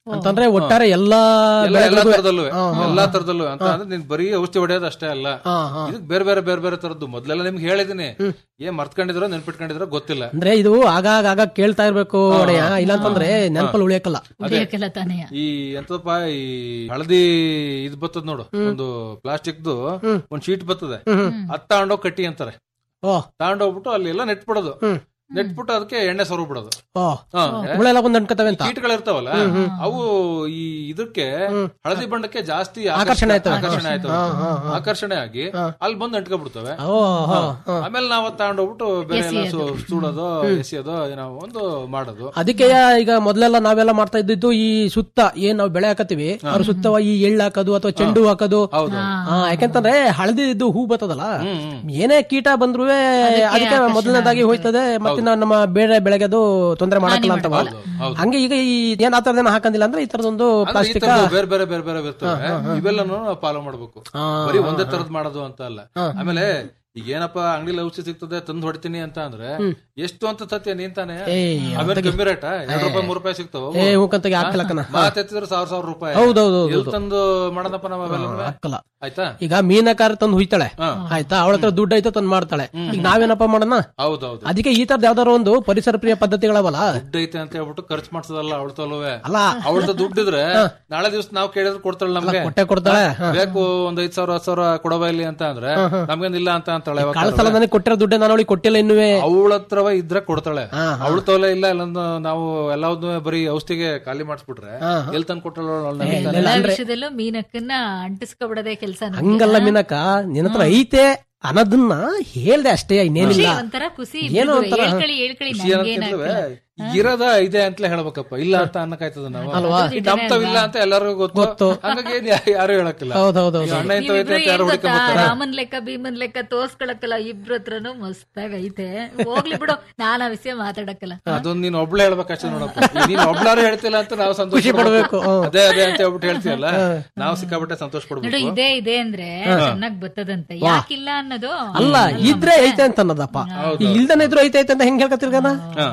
ಅಂತಂದ್ರೆ ಒಟ್ಟಾರೆ ಎಲ್ಲಾ ಎಲ್ಲ ಎಲ್ಲಾ ಬೆಳೆಗಳಿಗೂ- ತರದಲ್ಲೂ ಹಾ, ಹಾ, ಎಲ್ಲಾ ಹಾ. ತರದಲ್ಲೂ ಅಂತ ಅಂದ್ರೆ ನೀನ್ ಬರೀ ಔಷಧಿ ಹೊಡೆಯೋದು ಅಷ್ಟೇ ಅಲ್ಲ ಇದಕ್ ಬೇರೆ ಬೇರೆ ಬೇರೆ ಬೇರೆ ತರದ್ದು ಮೊದ್ಲೆಲ್ಲ ನಿಮ್ಗೆ ಹೇಳಿದೀನಿ ಏನ್ ಮರ್ತ್ಕೊಂಡಿದ್ರೋ ನೆನ್ಪಿಟ್ಕೊಂಡಿದ್ರೋ ಗೊತ್ತಿಲ್ಲ ಅಂದ್ರೆ ಇದು ಆಗಾಗ ಆಗಾಗ ಕೇಳ್ತಾ ಇರ್ಬೇಕು ಒಡೆಯ ಇಲ್ಲಾಂತಂದ್ರೆ ನೆನಪಲ್ಲಿ ಉಳಿಯಕಲ್ಲ ಉಳಿಯಕ್ಕೆಲ್ಲ ತಾನೇ ಈ ಎಂತದಪ್ಪ ಈ ಹಳದಿ ಇದ್ ಬರ್ತದ ನೋಡು ಒಂದು ಪ್ಲಾಸ್ಟಿಕ್ದು ಒಂದ್ ಶೀಟ್ ಬರ್ತದೆ ಅದ್ ತಗೊಂಡೋಗ್ ಕಟ್ಟಿ ಅಂತಾರೆ ಓ ತಗೊಂಡೋಗ್ಬಿಟ್ಟು ಅಲ್ಲಿ ಎಲ್ಲ ನೆಟ್ಬಿಡೋದು ನೆಟ್ಬಿಟ್ಟು ಅದಕ್ಕೆ ಎಣ್ಣೆ ಸೊರು ಬಿಡೋದು ಓ ಹಾ. ಹುಳೆಲ್ಲ ಬಂದ್ ಅನ್ಕತವೆ ಅಂತ ಕೀಟಗಳಿರ್ತಾವಲ್ಲ ಅವು ಈ ಇದಕ್ಕೆ ಹಳದಿ ಬಣ್ಣಕ್ಕೆ ಜಾಸ್ತಿ ಆಕರ್ಷಣೆ ಆಯ್ತವೆ. ಆಕರ್ಷಣೆ ಆಯ್ತವೆ ಹಾ, ಹಾ, ಹಾ. ಆಕರ್ಷಣೆ ಆಗಿ ಅಲ್ಲಿ ಬಂದು ಅಂಟ್ಕೊಬಿಡ್ತವೆ ಓ, ಹಾ, ಹಾ. ಆಮೇಲೆ ನಾವ್ ಅದ್ ತಗೊಂಡೋಗ್ಬಿಟ್ಟು ಬೇರೆ ಎಲ್ಲ ಎಸೆಯೋದು. ಸು- ಸುಡೋದು ಎಸೆಯೋದು ಏನೋ ಒಂದು ಮಾಡೋದು ಅದಕ್ಕೆ ಈಗ ಮೊದ್ಲೆಲ್ಲ ನಾವೆಲ್ಲ ಮಾಡ್ತಾ ಇದ್ದಿದ್ದು ಈ ಸುತ್ತ ಏನ್ ನಾವು ಬೆಳೆ ಹಾಕತ್ತೀವಿ ಅದ್ರ ಸುತ್ತ ಈ ಎಳ್ಳು ಹಾಕೋದು ಅಥವಾ ಚೆಂಡು ಹಾಕೋದು ಆ, ಯಾಕಂತಂದ್ರೆ ಹಳದಿ ಇದ್ದು ಹೂ ಬರ್ತದಲ್ಲ ಏನೇ ಕೀಟ ಬಂದ್ರು ಅದಕ್ಕೆ ಮೊದಲನೇದಾಗಿ ಹೋಯ್ತದೆ ಮತ್ತೆ ನಾವು ನಮ್ಮ ಬೇರೆ ಬೆಳೆಗೆ ಅದು ತೊಂದರೆ ಮಾಡಕ್ಕಲ್ಲ ಅಂತವ ಹಂಗೆ ಈಗ ಈ ಏನ್ ಆ ತರದೇನ ಹಾಕಂದಿಲ್ಲ ಅಂದ್ರೆ ಈ ತರದೊಂದು ಅಂದ್ರೆ ಈ ಪ್ಲಾಸ್ಟಿಕ್ ತರದ್ದು ಬೇರೆ ಬೇರೆ ಬೇರೆ ಬೇರೆ ಇರ್ತವೆ ಇವೆಲ್ಲನೂ ನಾವು ಫಾಲೋ ಮಾಡ್ಬೇಕು ಹಾ. ಬರೀ ಒಂದೇ ತರದ್ ಮಾಡೋದು ಅಂತ ಅಲ್ಲ ಆಮೇಲೆ ಈಗ ಏನಪ್ಪಾ ಅಂಗಡಿಲಿ ಔಷಧಿ ಸಿಗ್ತದೆ ತಂದು ಹೊಡಿತೀನಿ ಅಂತ ಅಂದ್ರೆ ಎಷ್ಟು ಅಂತ ತತ್ಯ ನೀನ್ ತಾನೆ ಏಯ್, ಆಮೇಲೆ ಕಮ್ಮಿ ರೇಟ ಎರಡು ರೂಪಾಯಿ ಮೂರು ರೂಪಾಯಿ ಸಿಗ್ತಾವ ಏ ಹೂಕಂತಗೆ ಹಾಕಲ್ಲ ಕಣ ಮಾತೆತ್ತಿದ್ರೆ ಸಾವಿರ ಸಾವಿರ ರೂಪಾಯಿ ಹೌದೌದು ಎಲ್ಲಿ ತಂದು ಮಾಡೋದಪ್ಪ ನಾವು ಅವೆಲ್ಲ ಹಾಕಲ್ಲ ಆಯ್ತಾ ಈಗ ಮೀನಕಾರ ತಂದು ಹುಯ್ತಾಳೆ ಆಯ್ತಾ ಅವಳ ಹತ್ರ ದುಡ್ಡು ಐತೆ ತಂದು ಮಾಡ್ತಾಳೆ ಈಗ ನಾವೇನಪ್ಪ ಮಾಡೋಣ ಹೌದೌದು ಅದಕ್ಕೆ ಈ ತರದ್ ಯಾವ್ದಾರ ಒಂದು ಪರಿಸರ ಪ್ರಿಯ ಪದ್ಧತಿಗಳವಲ್ಲ ದುಡ್ಡು ಐತೆ ಅಂತ ಹೇಳ್ಬಿಟ್ಟು ಖರ್ಚು ಮಾಡ್ಸೋದಲ್ಲ ಅವಳ ತಲುವೆ ಅಲ್ಲ ಅವಳದ ದುಡ್ಡಿದ್ರೆ ನಾಳೆ ದಿವಸ ನಾವು ಕೇಳಿದ್ರೆ ಕೊಡ್ತಾಳೆ ನಮ್ಗೆ ಕೊಟ್ಟೆ ಕೊಡ್ತಾಳೆ ಬೇಕು ಒಂದ್ ಐದ್ ಸಾವಿರ ಹತ್ತು ಸಾವಿರ ಕೊಡವ ಇಲ್ಲಿ ಅಂತ ಅಂದ್ರೆ ನಮ್ಗೇನಿಲ್ಲ ಅಂತ ಅಂತಾಳೆ ಯಾವಾಗ ಕಳ್ದ ಸಲ ನನಗೆ ಕೊಟ್ಟಿರೋ ದುಡ್ಡೆ ನಾನು ಅವಳಿಗೆ ಕೊಟ್ಟಿಲ್ಲ ಇನ್ನುವೆ ಅವಳ ಹತ್ರವ ಇದ್ರೆ ಕೊಡ್ತಾಳೆ ಅವಳ ತೋಲೆ ಇಲ್ಲ ಇಲ್ಲಂದು ನಾವು ಎಲ್ಲಾವ್ದು ಬರೀ ಔಷಧಿಗೆ ಖಾಲಿ ಮಾಡಿಸ್ಬಿಟ್ರೆ ಎಲ್ ತಂದ್ ಕೊಟ್ಟಳ ಎಲ್ಲಾ ವಿಷಯದಲ್ಲೂ ಮೀನಕ್ಕನ್ನ ಅಂಟಿಸ್ಕೊಬಿಡದೆ ಕೆಲಸ ಹಂಗಲ್ಲ ಮೀನಕ್ಕ ನಿನ್ನ ಹತ್ರ ಐತೆ ಅನ್ನೋದನ್ನ ಹೇಳ್ದೆ ಅಷ್ಟೇ ಇನ್ನೇನಿಲ್ಲ ಒಂಥರ ಖುಷಿ ಏನೋ ಬಿಡುವೆ. ಒಂಥರ ಹೇಳ್ಕಳಿ ಹೇಳ್ಕಳಿ ನನ್ಗೇನಾಗ್ತಿಲ್ಲ. ಇರದ ಇದೆ ಅಂತಲೇ ಹೇಳ್ಬೇಕಪ್ಪ ಇಲ್ಲ ಅಂತ ಅನ್ನಕಾಯ್ತದ ನಾವು ಅಲ್ವಾ? ಈಗ ನಮ್ತಾವ್ ಇಲ್ಲ ಅಂತ ಎಲ್ಲರಿಗೂ ಗೊತ್ತು ಹಂಗಾಗಿ ಏನ್ ಯಾ- ಯಾರು ಹೇಳಕ್ಕಿಲ್ಲ ಹೌದೌದು ಈಗ ಅಣ್ಣ ಇಂಥವ್ ಐತೆ ನೀವಿಬ್ರು ಅಂತ ಯಾರು ಏನ್ ಗೊತ್ತಾ? ಹುಡುಕೊಂಡ್ ರಾಮನ್ ಲೆಕ್ಕ ಭೀಮನ್ ಲೆಕ್ಕ ತೋರ್ಸ್ಕೊಳಕ್ಕಲ್ಲ ಇಬ್ರ ಹತ್ರನು ಮಸ್ತಾಗ ಐತೆ ಹೋಗ್ಲಿ ಬಿಡು ನಾನ್ ಆ ವಿಷಯ ಮಾತಾಡಕ್ಕಲ್ಲ ಅದೊಂದ್ ನೀನ್ ಒಬ್ಳೆ ಹೇಳ್ಬೇಕಷ್ಟೇ ನೋಡಪ್ಪ ಈಗ ನೀನ್ ಒಬ್ಳಾರು ಹೇಳ್ತಿಲ್ಲ ಅಂತ ನಾವು ಸಂತೋಷ ಖುಷಿ ಪಡ್ಬೇಕು, ಹ್ಮ್. ಅದೇ ಅದೇ ಅಂತ ಹೇಳ್ಬಿಟ್ಟು ಹೇಳ್ತೀಯಲ್ಲ ನಾವು ಸಿಕ್ಕಾಬಿಟ್ಟೆ ಸಂತೋಷ ನೋಡು ಪಡ್ಬೇಕು ಇದೇ ಇದೆ ಅಂದ್ರೆ ಚೆನ್ನಾಗ್ ಬರ್ತದಂತೆ ಯಾಕಿಲ್ಲ ಅನ್ನೋದು ಅಲ್ಲ ಇದ್ರೆ ಐತೆ ಅಂತ ಅನ್ನೋದಪ್ಪ ಈಗ ಇಲ್ದನೆ ಇದ್ರು ಐತೆ ಐತೆ ಅಂತ ಹೆಂಗ್ ಹೇಳ್ಕತ್ತಿರ್ಗನ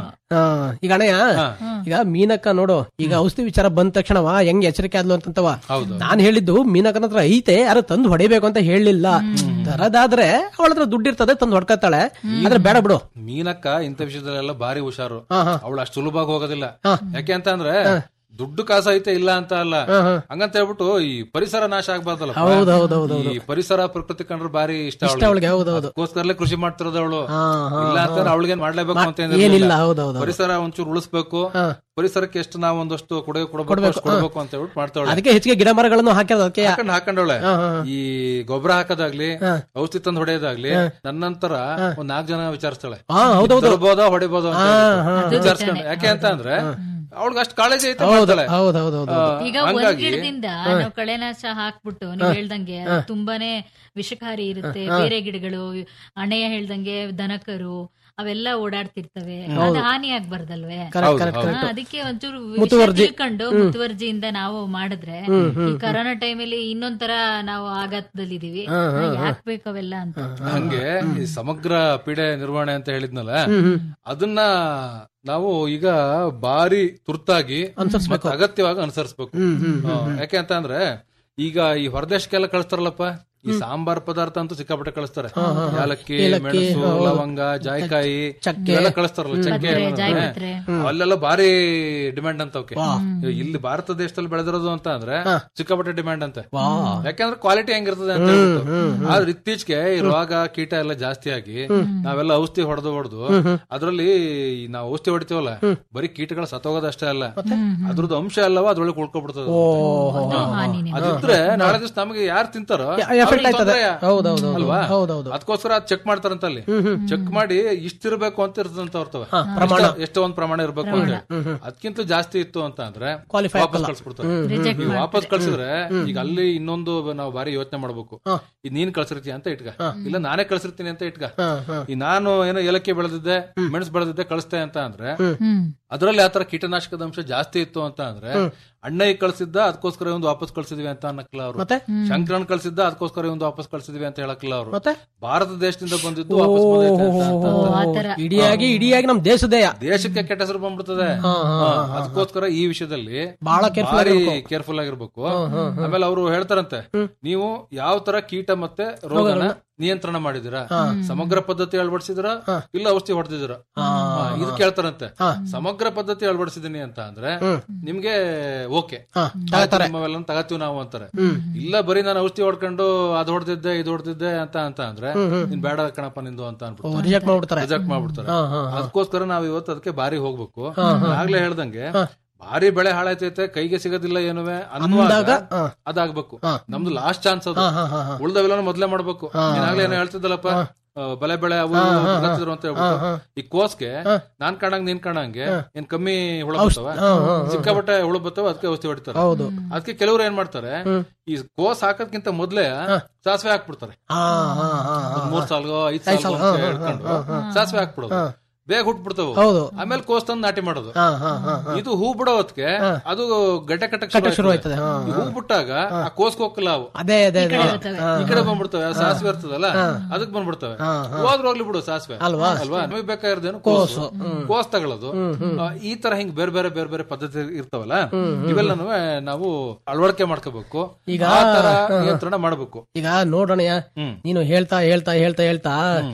ಈಗ ಅಣ್ಣಯ್ಯ ಈಗ ಮೀನಕ್ಕ ನೋಡು ಈಗ ಔಷಧಿ ವಿಚಾರ ಬಂದ ತಕ್ಷಣವ ಹೆಂಗ್ ಎಚ್ಚರಿಕೆ ಆದ್ಲು ಅಂತಂತವ ನಾನ್ ಹೇಳಿದ್ದು ಮೀನಕ್ಕನ ಹತ್ರ ಐತೆ ಯಾರು ತಂದು ಹೊಡಿಬೇಕು ಅಂತ ಹೇಳಿಲ್ಲ ತರದಾದ್ರೆ ಅವಳ ಹತ್ರ ದುಡ್ಡು ಇರ್ತದೆ ತಂದು ಹೊಡ್ಕತ್ತಾಳೆ ಆದ್ರೆ ಬೇಡ ಬಿಡು ಮೀನಕ್ಕ ಇಂಥ ವಿಷಯದಲ್ಲೆಲ್ಲ ಭಾರಿ ಹುಷಾರು ಹಾ, ಹಾ. ಅವಳು ಅಷ್ಟು ಸುಲಭವಾಗಿ ಹೋಗೋದಿಲ್ಲ ಯಾಕೆ ಅಂತ ಅಂದ್ರೆ ದುಡ್ಡು ಕಾಸು ಐತೆ ಇಲ್ಲ ಅಂತ ಅಲ್ಲ ಹಂಗಂತ ಹೇಳ್ಬಿಟ್ಟು ಈ ಪರಿಸರ ನಾಶ ಆಗ್ಬಾರ್ದಲ್ಲ ಹೌದ್ ಹೌದ್ ಹೌದ್ ಈ ಪರಿಸರ ಪ್ರಕೃತಿ ಕಂಡ್ರೆ ಭಾರಿ ಇಷ್ಟ ಇಷ್ಟ ಅವಳಿಗೆ ಹೌದೌದು ಅದಕ್ಕೋಸ್ಕರಲೇ ಕೃಷಿ ಮಾಡ್ತಿರೋದು ಅವಳು ಹಾ, ಹಾ, ಇಲ್ಲ ಅಂತ ಅವಳಿಗೆ ಮಾಡ್ಲೇಬೇಕು ಅಂತ ಏನಿಲ್ಲ. ಏನಿಲ್ಲ ಹೌದೌದು ಪರಿಸರ ಒಂಚೂರು ಉಳಿಸ್ಬೇಕು ಪರಿಸರಕ್ಕೆ ಎಷ್ಟು ನಾವು ಒಂದಷ್ಟು ಕೊಡುಗೆ ಕೊಡಬೇಕು ಅಷ್ಟು ಕೊಡ್ಬೇಕು ಅಂತ ಹೇಳ್ಬಿಟ್ಟು ಮಾಡ್ತಾವಳೆ ಅದಕ್ಕೆ ಹೆಚ್ಚಿಗೆ ಗಿಡ ಮರಗಳನ್ನು ಹಾಕ್ಯಾರ ಅದಕ್ಕೆ ಹಾಕೊಂಡ್ ಹಾಕೊಂಡವಳೆ ಈ ಗೊಬ್ಬರ ಹಾಕೋದಾಗ್ಲಿ ಔಷಧಿ ತಂದು ಹೊಡೆಯೋದಾಗ್ಲಿ ನನ್ನಂತರ ಒಂದ್ ನಾಲ್ಕು ಜನ ವಿಚಾರಿಸ್ತಾಳೆ ಹಾ ಹೌದೌದು ತರ್ಬೋದಾ ಹೊಡಿಬೋದಾ ಅಂತ ಹೇಳ್ಬಿಟ್ಟು. ವಿಚಾರಿಸ್ಕೊಂಡು ಯಾಕೆ ಅಂತ ಅಂದ್ರೆ ಅವಳಿಗೆ ಅಷ್ಟು ಕಾಳಜಿ ಐತೆ ಮಾಡ್ತಾಳೆ ಹೌದ್ ಹೌದ್ ಹೌದ್ ಆ, ಈಗ ಒಂದ್ ಹಂಗಾಗಿ ಗಿಡದಿಂದ ನಾವು ಕಳೆನಾಶ ಹಾಕ್ಬಿಟ್ಟು ನೀವ್ ಹೇಳ್ದಂಗೆ ಅದು ತುಂಬಾನೇ ವಿಷಕಾರಿ ಇರುತ್ತೆ ಬೇರೆ ಗಿಡಗಳು ಅಣೆಯ ಹೇಳ್ದಂಗೆ ದನಕರು ಅವೆಲ್ಲ ಓಡಾಡ್ತಿರ್ತವೆ ಅದು ಹಾನಿ ಆಗ್ಬಾರ್ದಲ್ವೇ ಕರೆಕ್ಟ್ ಕರೆಕ್ಟ್ ಹಾ, ಕರೆಕ್ಟ್ ಅದಕ್ಕೆ ಒಂಚೂರು ವಿಷಯ ತಿಳ್ಕೊಂಡು ಮುತುವರ್ಜಿಯಿಂದ ನಾವು ಮಾಡಿದ್ರೆ ಈ ಕರೋನಾ ಟೈಮಲ್ಲಿ ಇನ್ನೊಂಥರ ನಾವು ಆಘಾತದಲ್ಲಿದೀವಿ ಯಾಕ್ ಬೇಕು ಅವೆಲ್ಲ ಅಂತ ಹಂಗೆ ಈ ಸಮಗ್ರ ಪೀಡೆ ನಿರ್ವಹಣೆ ಅಂತ ಹೇಳಿದ್ನಲ್ಲ ಅದನ್ನ ನಾವು ಈಗ ಬಾರಿ ತುರ್ತಾಗಿ ಮತ್ತೆ ಅಗತ್ಯವಾಗಿ ಅನುಸರಿಸಬೇಕು ಯಾಕೆ ಅಂತ ಅಂದ್ರೆ ಈಗ ಈ ಹೊರದೇಶಕ್ಕೆಲ್ಲ ಕಳಿಸ್ತಾರಲ್ಲಪ್ಪ ಈ ಸಾಂಬಾರ್ ಪದಾರ್ಥ ಅಂತೂ ಸಿಕ್ಕಾಪಟ್ಟೆ ಕಳಿಸ್ತಾರೆ ಯಾಲಕ್ಕಿ ಮೆಣಸು ಲವಂಗ ಜಾಯ್ಕಾಯಿ ಇವೆಲ್ಲ ಕಳಿಸ್ತಾರಲ್ಲ ಚಕ್ಕೆ ಜಾಯ್ಪತ್ರೆ. ಅಲ್ಲೆಲ್ಲ ಭಾರಿ ಡಿಮ್ಯಾಂಡ್ ಅಂತ ಅವಕ್ಕೆ ಇಲ್ಲಿ ಭಾರತ ದೇಶದಲ್ಲಿ ಬೆಳೆದಿರೋದು ಅಂತ ಅಂದ್ರೆ ಸಿಕ್ಕಾಪಟ್ಟೆ ಡಿಮ್ಯಾಂಡ್ ಅಂತೆ ಯಾಕಂದ್ರೆ ಕ್ವಾಲಿಟಿ ಹೆಂಗಿರ್ತದೆ ಅಂತ ಹೇಳ್ಬಿಟ್ಟು ಆದ್ರೆ ಇತ್ತೀಚೆಗೆ ಈ ರೋಗ ಕೀಟ ಎಲ್ಲ ಜಾಸ್ತಿ ಆಗಿ ನಾವೆಲ್ಲ ಔಷಧಿ ಹೊಡೆದು ಹೊಡೆದು ಅದ್ರಲ್ಲಿ ಈ ನಾವು ಔಷಧಿ ಹೊಡಿತೀವಲ್ಲ ಬರೀ ಕೀಟಗಳು ಸತ್ತೋಗೋದಷ್ಟೇ ಅಲ್ಲ ಅದ್ರದ್ದು ಅಂಶ ಅಲ್ಲವ ಅದ್ರೊಳಗೆ ಉಳ್ಕೊಬಿಡ್ತದೆ ಅದು ಹಾನಿನೇ ಅದಿದ್ರೆ ನಾಳೆ ದಿವಸ ನಮಗೆ ಯಾರು ತಿಂತಾರೋ ಎಫೆಕ್ಟ್ ಅವ್ರಿಗೆ ಆಯ್ತದೆ ತೊಂದ್ರೆ. ಹೌದೌದು ಅಲ್ವಾ ಹೌದೌದು ಅದಕ್ಕೋಸ್ಕರ ಅದ್ ಚೆಕ್ ಮಾಡ್ತಾರಂತ ಅಲ್ಲಿ ಚೆಕ್ ಮಾಡಿ ಇಷ್ಟಿರ್ಬೇಕು ಅಂತ ಇರ್ತದಂತ ಅವ್ರ್ತವೆ ಪ್ರಮಾಣ. ಎಷ್ಟೋ- ಎಷ್ಟೋ ಒಂದ್ ಪ್ರಮಾಣ ಇರ್ಬೇಕು ಅಂತ ಹೇಳಿ. ಅದಕ್ಕಿಂತ ಜಾಸ್ತಿ ಇತ್ತು ಅಂತ ಅಂದ್ರೆ Qualify ವಾಪಸ್ ಕಳ್ಸ್ಬಿಡ್ತಾರೆ ಈಗ ವಾಪಸ್ ಕಳ್ಸಿದ್ರೆ ಈಗ ಅಲ್ಲಿ ಇನ್ನೊಂದು ನಾವು ಬಾರಿ ಯೋಚನೆ ಮಾಡ್ಬೇಕು ಈ ನೀನ್ ಕಳ್ಸಿರ್ತೀಯ ಅಂತ ಇಟ್ಕ ಇಲ್ಲ ನಾನೇ ಕಳ್ಸಿರ್ತೀನಿ ಅಂತ ಇಟ್ಕ ಈ ನಾನು ಏನೋ ಏಲಕ್ಕಿ ಬೆಳೆದಿದ್ದೆ ಮೆಣಸು ಬೆಳೆದಿದ್ದೆ ಕಳಿಸ್ತೆ ಅಂತ ಅಂದ್ರೆ ಹ್ಮ್ ಅದರಲ್ಲಿ ಆತರ ಕೀಟನಾಶಕದ ಅಂಶ ಜಾಸ್ತಿ ಇತ್ತು ಅಂತ ಅಂದ್ರೆ ಅಣ್ಣಯ್ಯ ಕಳ್ಸಿದ್ದ ಅದಕ್ಕೋಸ್ಕರ ಒಂದು ವಾಪಸ್ ಕಳ್ಸಿದ್ವಿ ಅಂತ ಅನ್ನಕ್ಕಿಲ್ಲ ಅವರು ಮತ್ತೆ? ಶಂಕರನ್ ಕಳ್ಸಿದ್ದ ಅದಕ್ಕೋಸ್ಕರ ಒಂದು ವಾಪಸ್ ಕಳ್ಸಿದ್ವಿ ಅಂತ ಹೇಳಕ್ಕಿಲ್ಲ ಅವರು ಮತ್ತೆ? ಭಾರತ ದೇಶದಿಂದ ಬಂದಿದ್ದು ವಾಪಸ್ ಬಂದೈತೆ ಅಂತ- ಅಂತ- ಅಂತ- ಅಂತ. ಇಡಿಯಾಗಿ ಇಡಿಯಾಗಿ ನಮ್ ದೇಶದೇ ದೇಶಕ್ಕೆ ಕೆಟ್ಟ ಹೆಸರು ಬಂದ್ಬಿಡ್ತದೆ ಹಾ, ಅದಕ್ಕೋಸ್ಕರ ಈ ವಿಷಯದಲ್ಲಿ ಬಹಳ careful ಭಾರಿ ಆಗಿರ್ಬೇಕು. ಕೇರ್ಫುಲ್ ಆಗಿರ್ಬೇಕು ಆಮೇಲೆ ಅವರು ಹೇಳ್ತಾರಂತೆ ನೀವು ಯಾವ ತರ ಕೀಟ ಮತ್ತೆ ರೋಗನ ನಿಯಂತ್ರಣ ಮಾಡಿದಿರಾ ಸಮಗ್ರ ಪದ್ಧತಿ ಅಳವಡಿಸಿದ್ರ ಇಲ್ಲ ಔಷಧಿ ಹೊಡೆದಿದ್ರ ಇದು ಕೇಳ್ತಾರಂತೆ ಸಮಗ್ರ ಪದ್ಧತಿ ಅಳವಡಿಸಿದೀನಿ ಅಂತ ಅಂದ್ರೆ ನಿಮ್ಗೆ ಓಕೆ ನಿಮ್ಮವೆಲ್ಲ ತಗತೀವಿ ನಾವು ಅಂತಾರೆ ಇಲ್ಲ ಬರೀ ನಾನು ಔಷಧಿ ಹೊಡ್ಕೊಂಡು ಅದ್ ಹೊಡೆದಿದ್ದೆ ಇದು ಹೊಡೆದಿದ್ದೆ ಅಂತ ಅಂತ ಅಂದ್ರೆ ನೀನ್ ಬೇಡ ಕಣಪ್ಪ ನಿಂದು ಅಂತ ಅನ್ಬಿಟ್ಟು ರಿಜೆಕ್ಟ್ ಮಾಡ್ಬಿಡ್ತಾರೆ ರಿಜೆಕ್ಟ್ ಮಾಡ್ಬಿಡ್ತಾರೆ ಹಾ, ಹಾ, ಹಾ. ಅದಕ್ಕೋಸ್ಕರ ನಾವ್ ಇವತ್ತು ಅದಕ್ಕೆ ಬಾರಿ ಹೋಗ್ಬೇಕು ಹಾ, ಹಾ. ಆಗ್ಲೇ ಹೇಳ್ದಂಗೆ ಭಾರಿ ಬೆಳೆ ಹಾಳಾಯ್ತೈತೆ ಕೈಗೆ ಸಿಗೋದಿಲ್ಲ ಏನುವೆ ಅಂದಾಗ, ಅನ್ನುವಾಗ ಹಾ. ಅದಾಗ್ಬೇಕು ಹಾ. ನಮ್ದು ಲಾಸ್ಟ್ ಚಾನ್ಸ್ ಅದು ಹಾ, ಹಾ, ಹಾ, ಹಾ. ಉಳ್ದವೆಲ್ಲ ಮೊದ್ಲೇ ಮಾಡ್ಬೇಕು ನೀನಾಗ್ಲೇ ಏನೋ ಹೇಳ್ತಿದ್ದಲ್ಲಪ್ಪ ಆ, ಬಲೆ ಬೆಳೆ ಅವು ಹಾ, ಇವು ಹಾ, ಬರ್ತಿದ್ರು ಅಂತ ಹೇಳ್ಬಿಟ್ಟು ಹಾ, ಈ ಕೋಸ್ಗೆ ನಾನ್ ಕಾಣಂಗ್ ನೀನ್ ಕಾಣಂಗೆ ಏನ್ ಕಮ್ಮಿ ಹುಳ ಔಷ್- ಬರ್ತಾವ ಹಾ, ಹಾ, ಹಾ. ಸಿಕ್ಕಾಪಟ್ಟೆ ಹುಳ ಬರ್ತಾವ ಅದಕ್ಕೆ ಔಷಧಿ ಹೊಡಿತಾರೆ ಹೌದು. ಅದಕ್ಕೆ ಕೆಲವರು ಏನ್ ಮಾಡ್ತಾರೆ ಈ ಕೋಸ್ ಹಾಕೋದ್ಕಿಂತ ಮೊದ್ಲೇ ಸಾಸಿವೆ ಹಾಕ್ಬಿಡ್ತಾರೆ ಹಾ, ಹಾ, ಹಾ, ಹಾ. ಒಂದ್ ಮೂರ್ ಸಾಲ್ಗೋ ಐದ್ ಐದ್ ಸಾಲ್ಗೋ ಸಾಲ್, ಅಂತ ಹಾ, ಹೇಳ್ಕೊಂಡು ಹಾ, ಹಾ, ಹಾ. ಸಾಸಿವೆ ಹಾಕ್ಬಿಡೋದು ಬೇಗ ಹುಟ್ಬಿಡ್ತಾವ ಹೌದು. ಆಮೇಲೆ ಕೋಸ್ ತಂದು ನಾಟಿ ಮಾಡೋದು ಹಾ, ಹಾ, ಹಾ, ಹಾ. ಇದು ಹೂ ಬಿಡೋ ಹೊತ್ಗೆ ಅದು ಗಡ್ಡೆ ಕಟ್ಟಕ್ ಕಟ್ಟಕ್ ಶುರು ಆಯ್ತದೆ. ಆಯ್ತದೆ, ಹಾ, ಈ ಹೂ ಬಿಟ್ಟಾಗ ಆ ಕೋಸ್ಗೆ ಹೋಗಲ್ಲ ಅವು ಅದೇ ಅದೇ ಅದೇ ಹಾ, ಈ ಕಡೆ ಬಂದ್ಬಿಡ್ತವೆ ಆ ಸಾಸಿವೆ ಇರ್ತದಲ್ಲ ಅದಕ್ ಬಂದ್ಬಿಡ್ತವೆ ಹೋದ್ರು ಹೋಗ್ಲಿ ಬಿಡು ಸಾಸಿವೆ ಅಲ್ವಾ? ಅಲ್ವಾ ನಮಗೆ ಬೇಕಾಗಿರೋದೇನು ಕೋಸು. ಕೋಸು ಕೋಸ್ ತಗೊಳ್ಳೋದು ಆ, ಈ ತರ ಹಿಂಗ್ ಬೇರೆ ಬೇರೆ ಬೇರೆ ಬೇರೆ ಪದ್ಧತಿ ಇರ್ತಾವಲ್ಲ ಇವೆಲ್ಲನೂ ನಾವು ಅಳವಡಿಕೆ ಮಾಡ್ಕೋಬೇಕು ಈಗ ಆ ತರ ನಿಯಂತ್ರಣ ಮಾಡಬೇಕು ಈಗ ನೋಡೋಣಯ್ಯ ನೀನು ಹೇಳ್ತಾ ಹೇಳ್ತಾ ಹೇಳ್ತಾ ಹೇಳ್ತಾ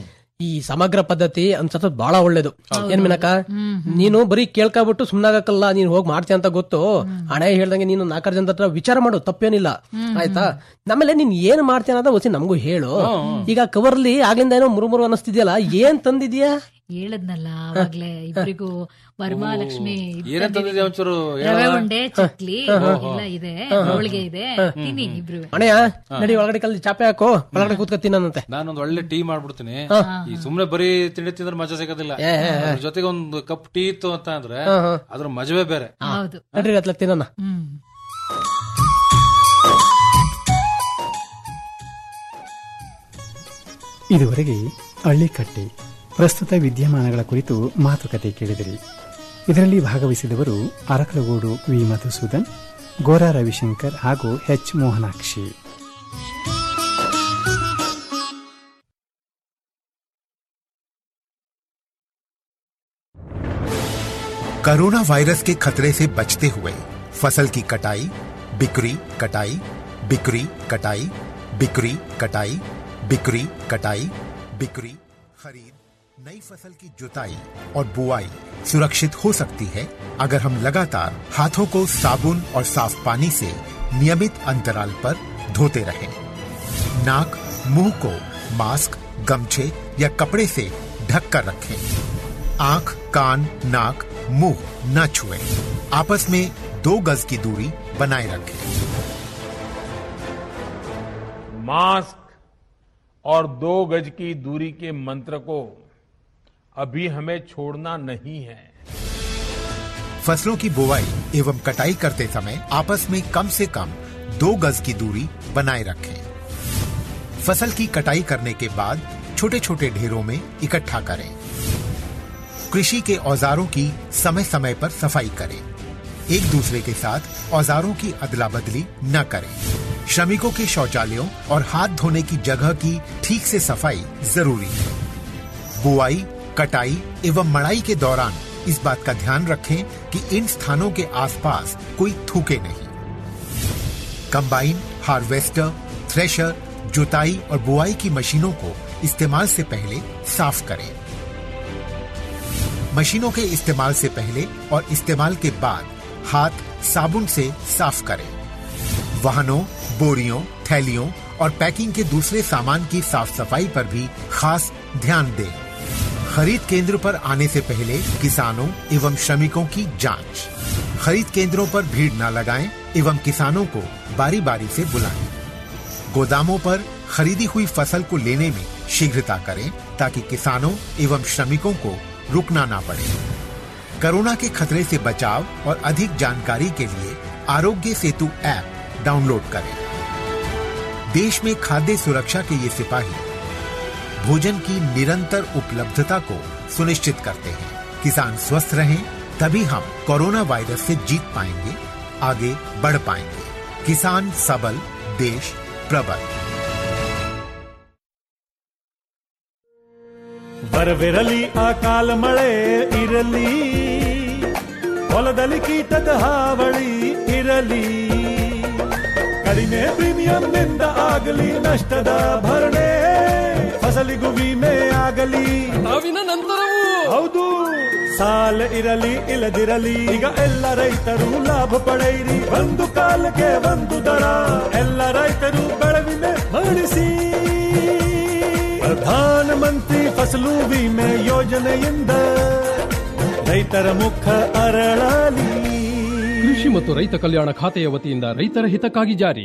ಈ ಸಮಗ್ರ ಪದ್ಧತಿ ಅನ್ಸತ್ ಬಹಳ ಒಳ್ಳೇದು ಏನ್ ಮಿನಕ ನೀನು ಬರೀ ಕೇಳ್ಕೊಬಿಟ್ಟು ಸುಮ್ನಾಗಕ್ಕಲ್ಲ ನೀನ್ ಹೋಗಿ ಮಾಡ್ತೀಯ ಅಂತ ಗೊತ್ತು ಹಣೆ ಹೇಳ್ದಂಗೆ ನೀನು ನಾಲ್ಕಾರು ಜನದ ಹತ್ರ ವಿಚಾರ ಮಾಡು ತಪ್ಪೇನಿಲ್ಲ ಆಯ್ತಾ ನಮೇಲೆ ನೀನ್ ಏನ್ ಮಾಡ್ತೀಯ ಅನ್ನೋದ ಒಸಿ ನಮಗೂ ಹೇಳು ಈಗ ಕವರ್ಲಿ ಆಗ್ಲಿಂದ ಏನೋ ಮುರುಮುರು ಅನ್ನಿಸ್ತಿದ್ಯಲ್ಲ ಏನ್ ತಂದಿದ್ಯಾ ಹೇಳದ್ನಲ್ಲ ಅವಾಗ್ಲೇ ಇಬ್ರಿಗೂ ವರಮಹಾಲಕ್ಷ್ಮಿ ಏನೇನ್ ತಂದಿದ್ಯಾ ಒಂಚೂರು ಹೇಳು. ರವೆ ಉಂಡೆ ಚಕ್ಲಿ ಎಲ್ಲ ಇದೆ ಹೋಳಿಗೆ ಇದೆ ತಿನ್ನಿ ಇಬ್ರು ಅಣಯ್ಯ ನಡಿ ಒಳಗಡೆ ಕಲ್ಲಿ ಚಾಪೆ ಹಾಕು ಒಳಗಡೆ ಕೂತ್ಕೊ ತಿನ್ನಂತೆ ನಾನೊಂದ್ ಒಳ್ಳೆ ಟೀ ಮಾಡ್ಬಿಡ್ತೀನಿ ಈ ಸುಮ್ನೆ ಬರೀ ತಿಂಡಿ ತಿಂದ್ರೆ ಮಜಾ ಸಿಗೋದಿಲ್ಲ ಅದ್ರ ಜೊತೆಗೆ ಒಂದು ಕಪ್ ಟೀ ಇತ್ತು ಅಂತ ಅಂದ್ರೆ ಅದ್ರ ಮಜವೇ ಬೇರೆ ಹೌದು ನಡ್ರಿ ಅತ್ಲ ತಿನ್ನೋಣ ಹ್ಮ್ ಇದುವರೆಗೆ ಹಳ್ಳಿಕಟ್ಟಿ ಪ್ರಸ್ತುತ ವಿದ್ಯಮಾನಗಳ ಕುರಿತು ಮಾತುಕತೆ ಕೇಳಿದಿರಿ ಇದರಲ್ಲಿ ಭಾಗವಹಿಸಿದವರು ಅರಕಲಗೂಡು ವಿ ಮಧುಸೂದನ್ ಗೋರಾ ರವಿಶಂಕರ್ ಹಾಗೂ ಎಚ್ ಮೋಹನಾಕ್ಷಿ कोरोना वायरस के खतरे से बचते हुए फसल की कटाई बिक्री कटाई बिक्री कटाई बिक्री कटाई बिक्री कटाई बिक्री खरीद नई फसल की जुताई और बुआई सुरक्षित हो सकती है अगर हम लगातार हाथों को साबुन और साफ पानी से नियमित अंतराल पर धोते रहें। नाक मुंह को मास्क गमछे या कपड़े से ढक कर रखें आंख कान नाक मुंह न छुएं। आपस में दो गज की दूरी बनाए रखें मास्क और दो गज की दूरी के मंत्र को अभी हमें छोड़ना नहीं है फसलों की बुवाई एवं कटाई करते समय आपस में कम से कम दो गज की दूरी बनाए रखें फसल की कटाई करने के बाद छोटे छोटे ढेरों में इकट्ठा करें कृषि के औजारों की समय समय पर सफाई करें एक दूसरे के साथ औजारों की अदला बदली न करें श्रमिकों के शौचालयों और हाथ धोने की जगह की ठीक से सफाई जरूरी है बुआई कटाई एवं मड़ाई के दौरान इस बात का ध्यान रखें कि इन स्थानों के आसपास कोई थूके नहीं कंबाइन हार्वेस्टर थ्रेशर जुताई और बुआई की मशीनों को इस्तेमाल से पहले साफ करें मशीनों के इस्तेमाल से पहले और इस्तेमाल के बाद हाथ साबुन से साफ करें वाहनों बोरियों थैलियों और पैकिंग के दूसरे सामान की साफ सफाई पर भी खास ध्यान दें खरीद केंद्र पर आने से पहले किसानों एवं श्रमिकों की जांच खरीद केंद्रों पर भीड़ न लगाएं एवं किसानों को बारी बारी से बुलाएं गोदामों पर खरीदी हुई फसल को लेने में शीघ्रता करें ताकि किसानों एवं श्रमिकों को रुकना ना पड़े कोरोना के खतरे से बचाव और अधिक जानकारी के लिए आरोग्य सेतु ऐप डाउनलोड करें देश में खाद्य सुरक्षा के ये सिपाही भोजन की निरंतर उपलब्धता को सुनिश्चित करते हैं किसान स्वस्थ रहें तभी हम कोरोना वायरस से जीत पाएंगे आगे बढ़ पाएंगे किसान सबल देश प्रबल ಬರವಿರಲಿ ಅಕಾಲ ಮಳೆ ಇರಲಿ ಹೊಲದಲ್ಲಿ ಕೀಟದ ಹಾವಳಿ ಇರಲಿ ಕಡಿಮೆ ಪ್ರೀಮಿಯಂನಿಂದ ಆಗಲಿ ನಷ್ಟದ ಭರಣೆ ಫಸಲಿಗೂ ವಿಮೆ ಆಗಲಿ ನಾವಿನ ನಂತರವೂ ಹೌದು ಸಾಲ ಇರಲಿ ಇಲ್ಲದಿರಲಿ ಈಗ ಎಲ್ಲ ರೈತರು ಲಾಭ ಪಡೆಯಿರಿ ಒಂದು ಕಾಲಕ್ಕೆ ಒಂದು ದರ ಎಲ್ಲ ರೈತರು ಬೆಳೆವಿಮೆ ಮಾಡಿಸಿ ಪ್ರಧಾನ ಮಂತ್ರಿ ಫಸಲು ವಿಮೆ ಯೋಜನೆಯಿಂದ ರೈತರ ಮುಖ ಅರಳಲಿ ಕೃಷಿ ಮತ್ತು ರೈತ ಕಲ್ಯಾಣ ಖಾತೆಯ ವತಿಯಿಂದ ರೈತರ ಹಿತಕ್ಕಾಗಿ ಜಾರಿ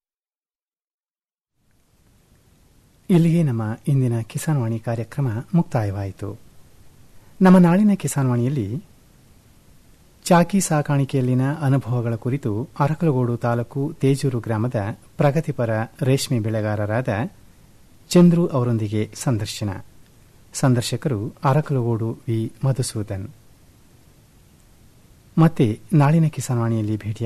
ಇಲ್ಲಿಗೆ ನಮ್ಮ ಇಂದಿನ ಕಿಸಾನ್ ವಾಣಿ ಕಾರ್ಯಕ್ರಮ ಮುಕ್ತಾಯವಾಯಿತು ನಮ್ಮ ನಾಳಿನ ಕಿಸಾನ್ ವಾಣಿಯಲ್ಲಿ ಚಾಕಿ ಸಾಕಾಣಿಕೆಯಲ್ಲಿನ ಅನುಭವಗಳ ಕುರಿತು ಅರಕಲಗೋಡು ತಾಲೂಕು ತೇಜೂರು ಗ್ರಾಮದ ಪ್ರಗತಿಪರ ರೇಷ್ಮೆ ಬೆಳೆಗಾರರಾದ ಚಂದ್ರು ಅವರೊಂದಿಗೆ ಸಂದರ್ಶನ ಸಂದರ್ಶಕರು ಅರಕಲಗೋಡು ವಿ ಮಧುಸೂದನ್ ಮತ್ತೆ ನಾಳಿನ ಕಿಸಾನ್ ವಾಣಿಯಲ್ಲಿ ಭೇಟಿ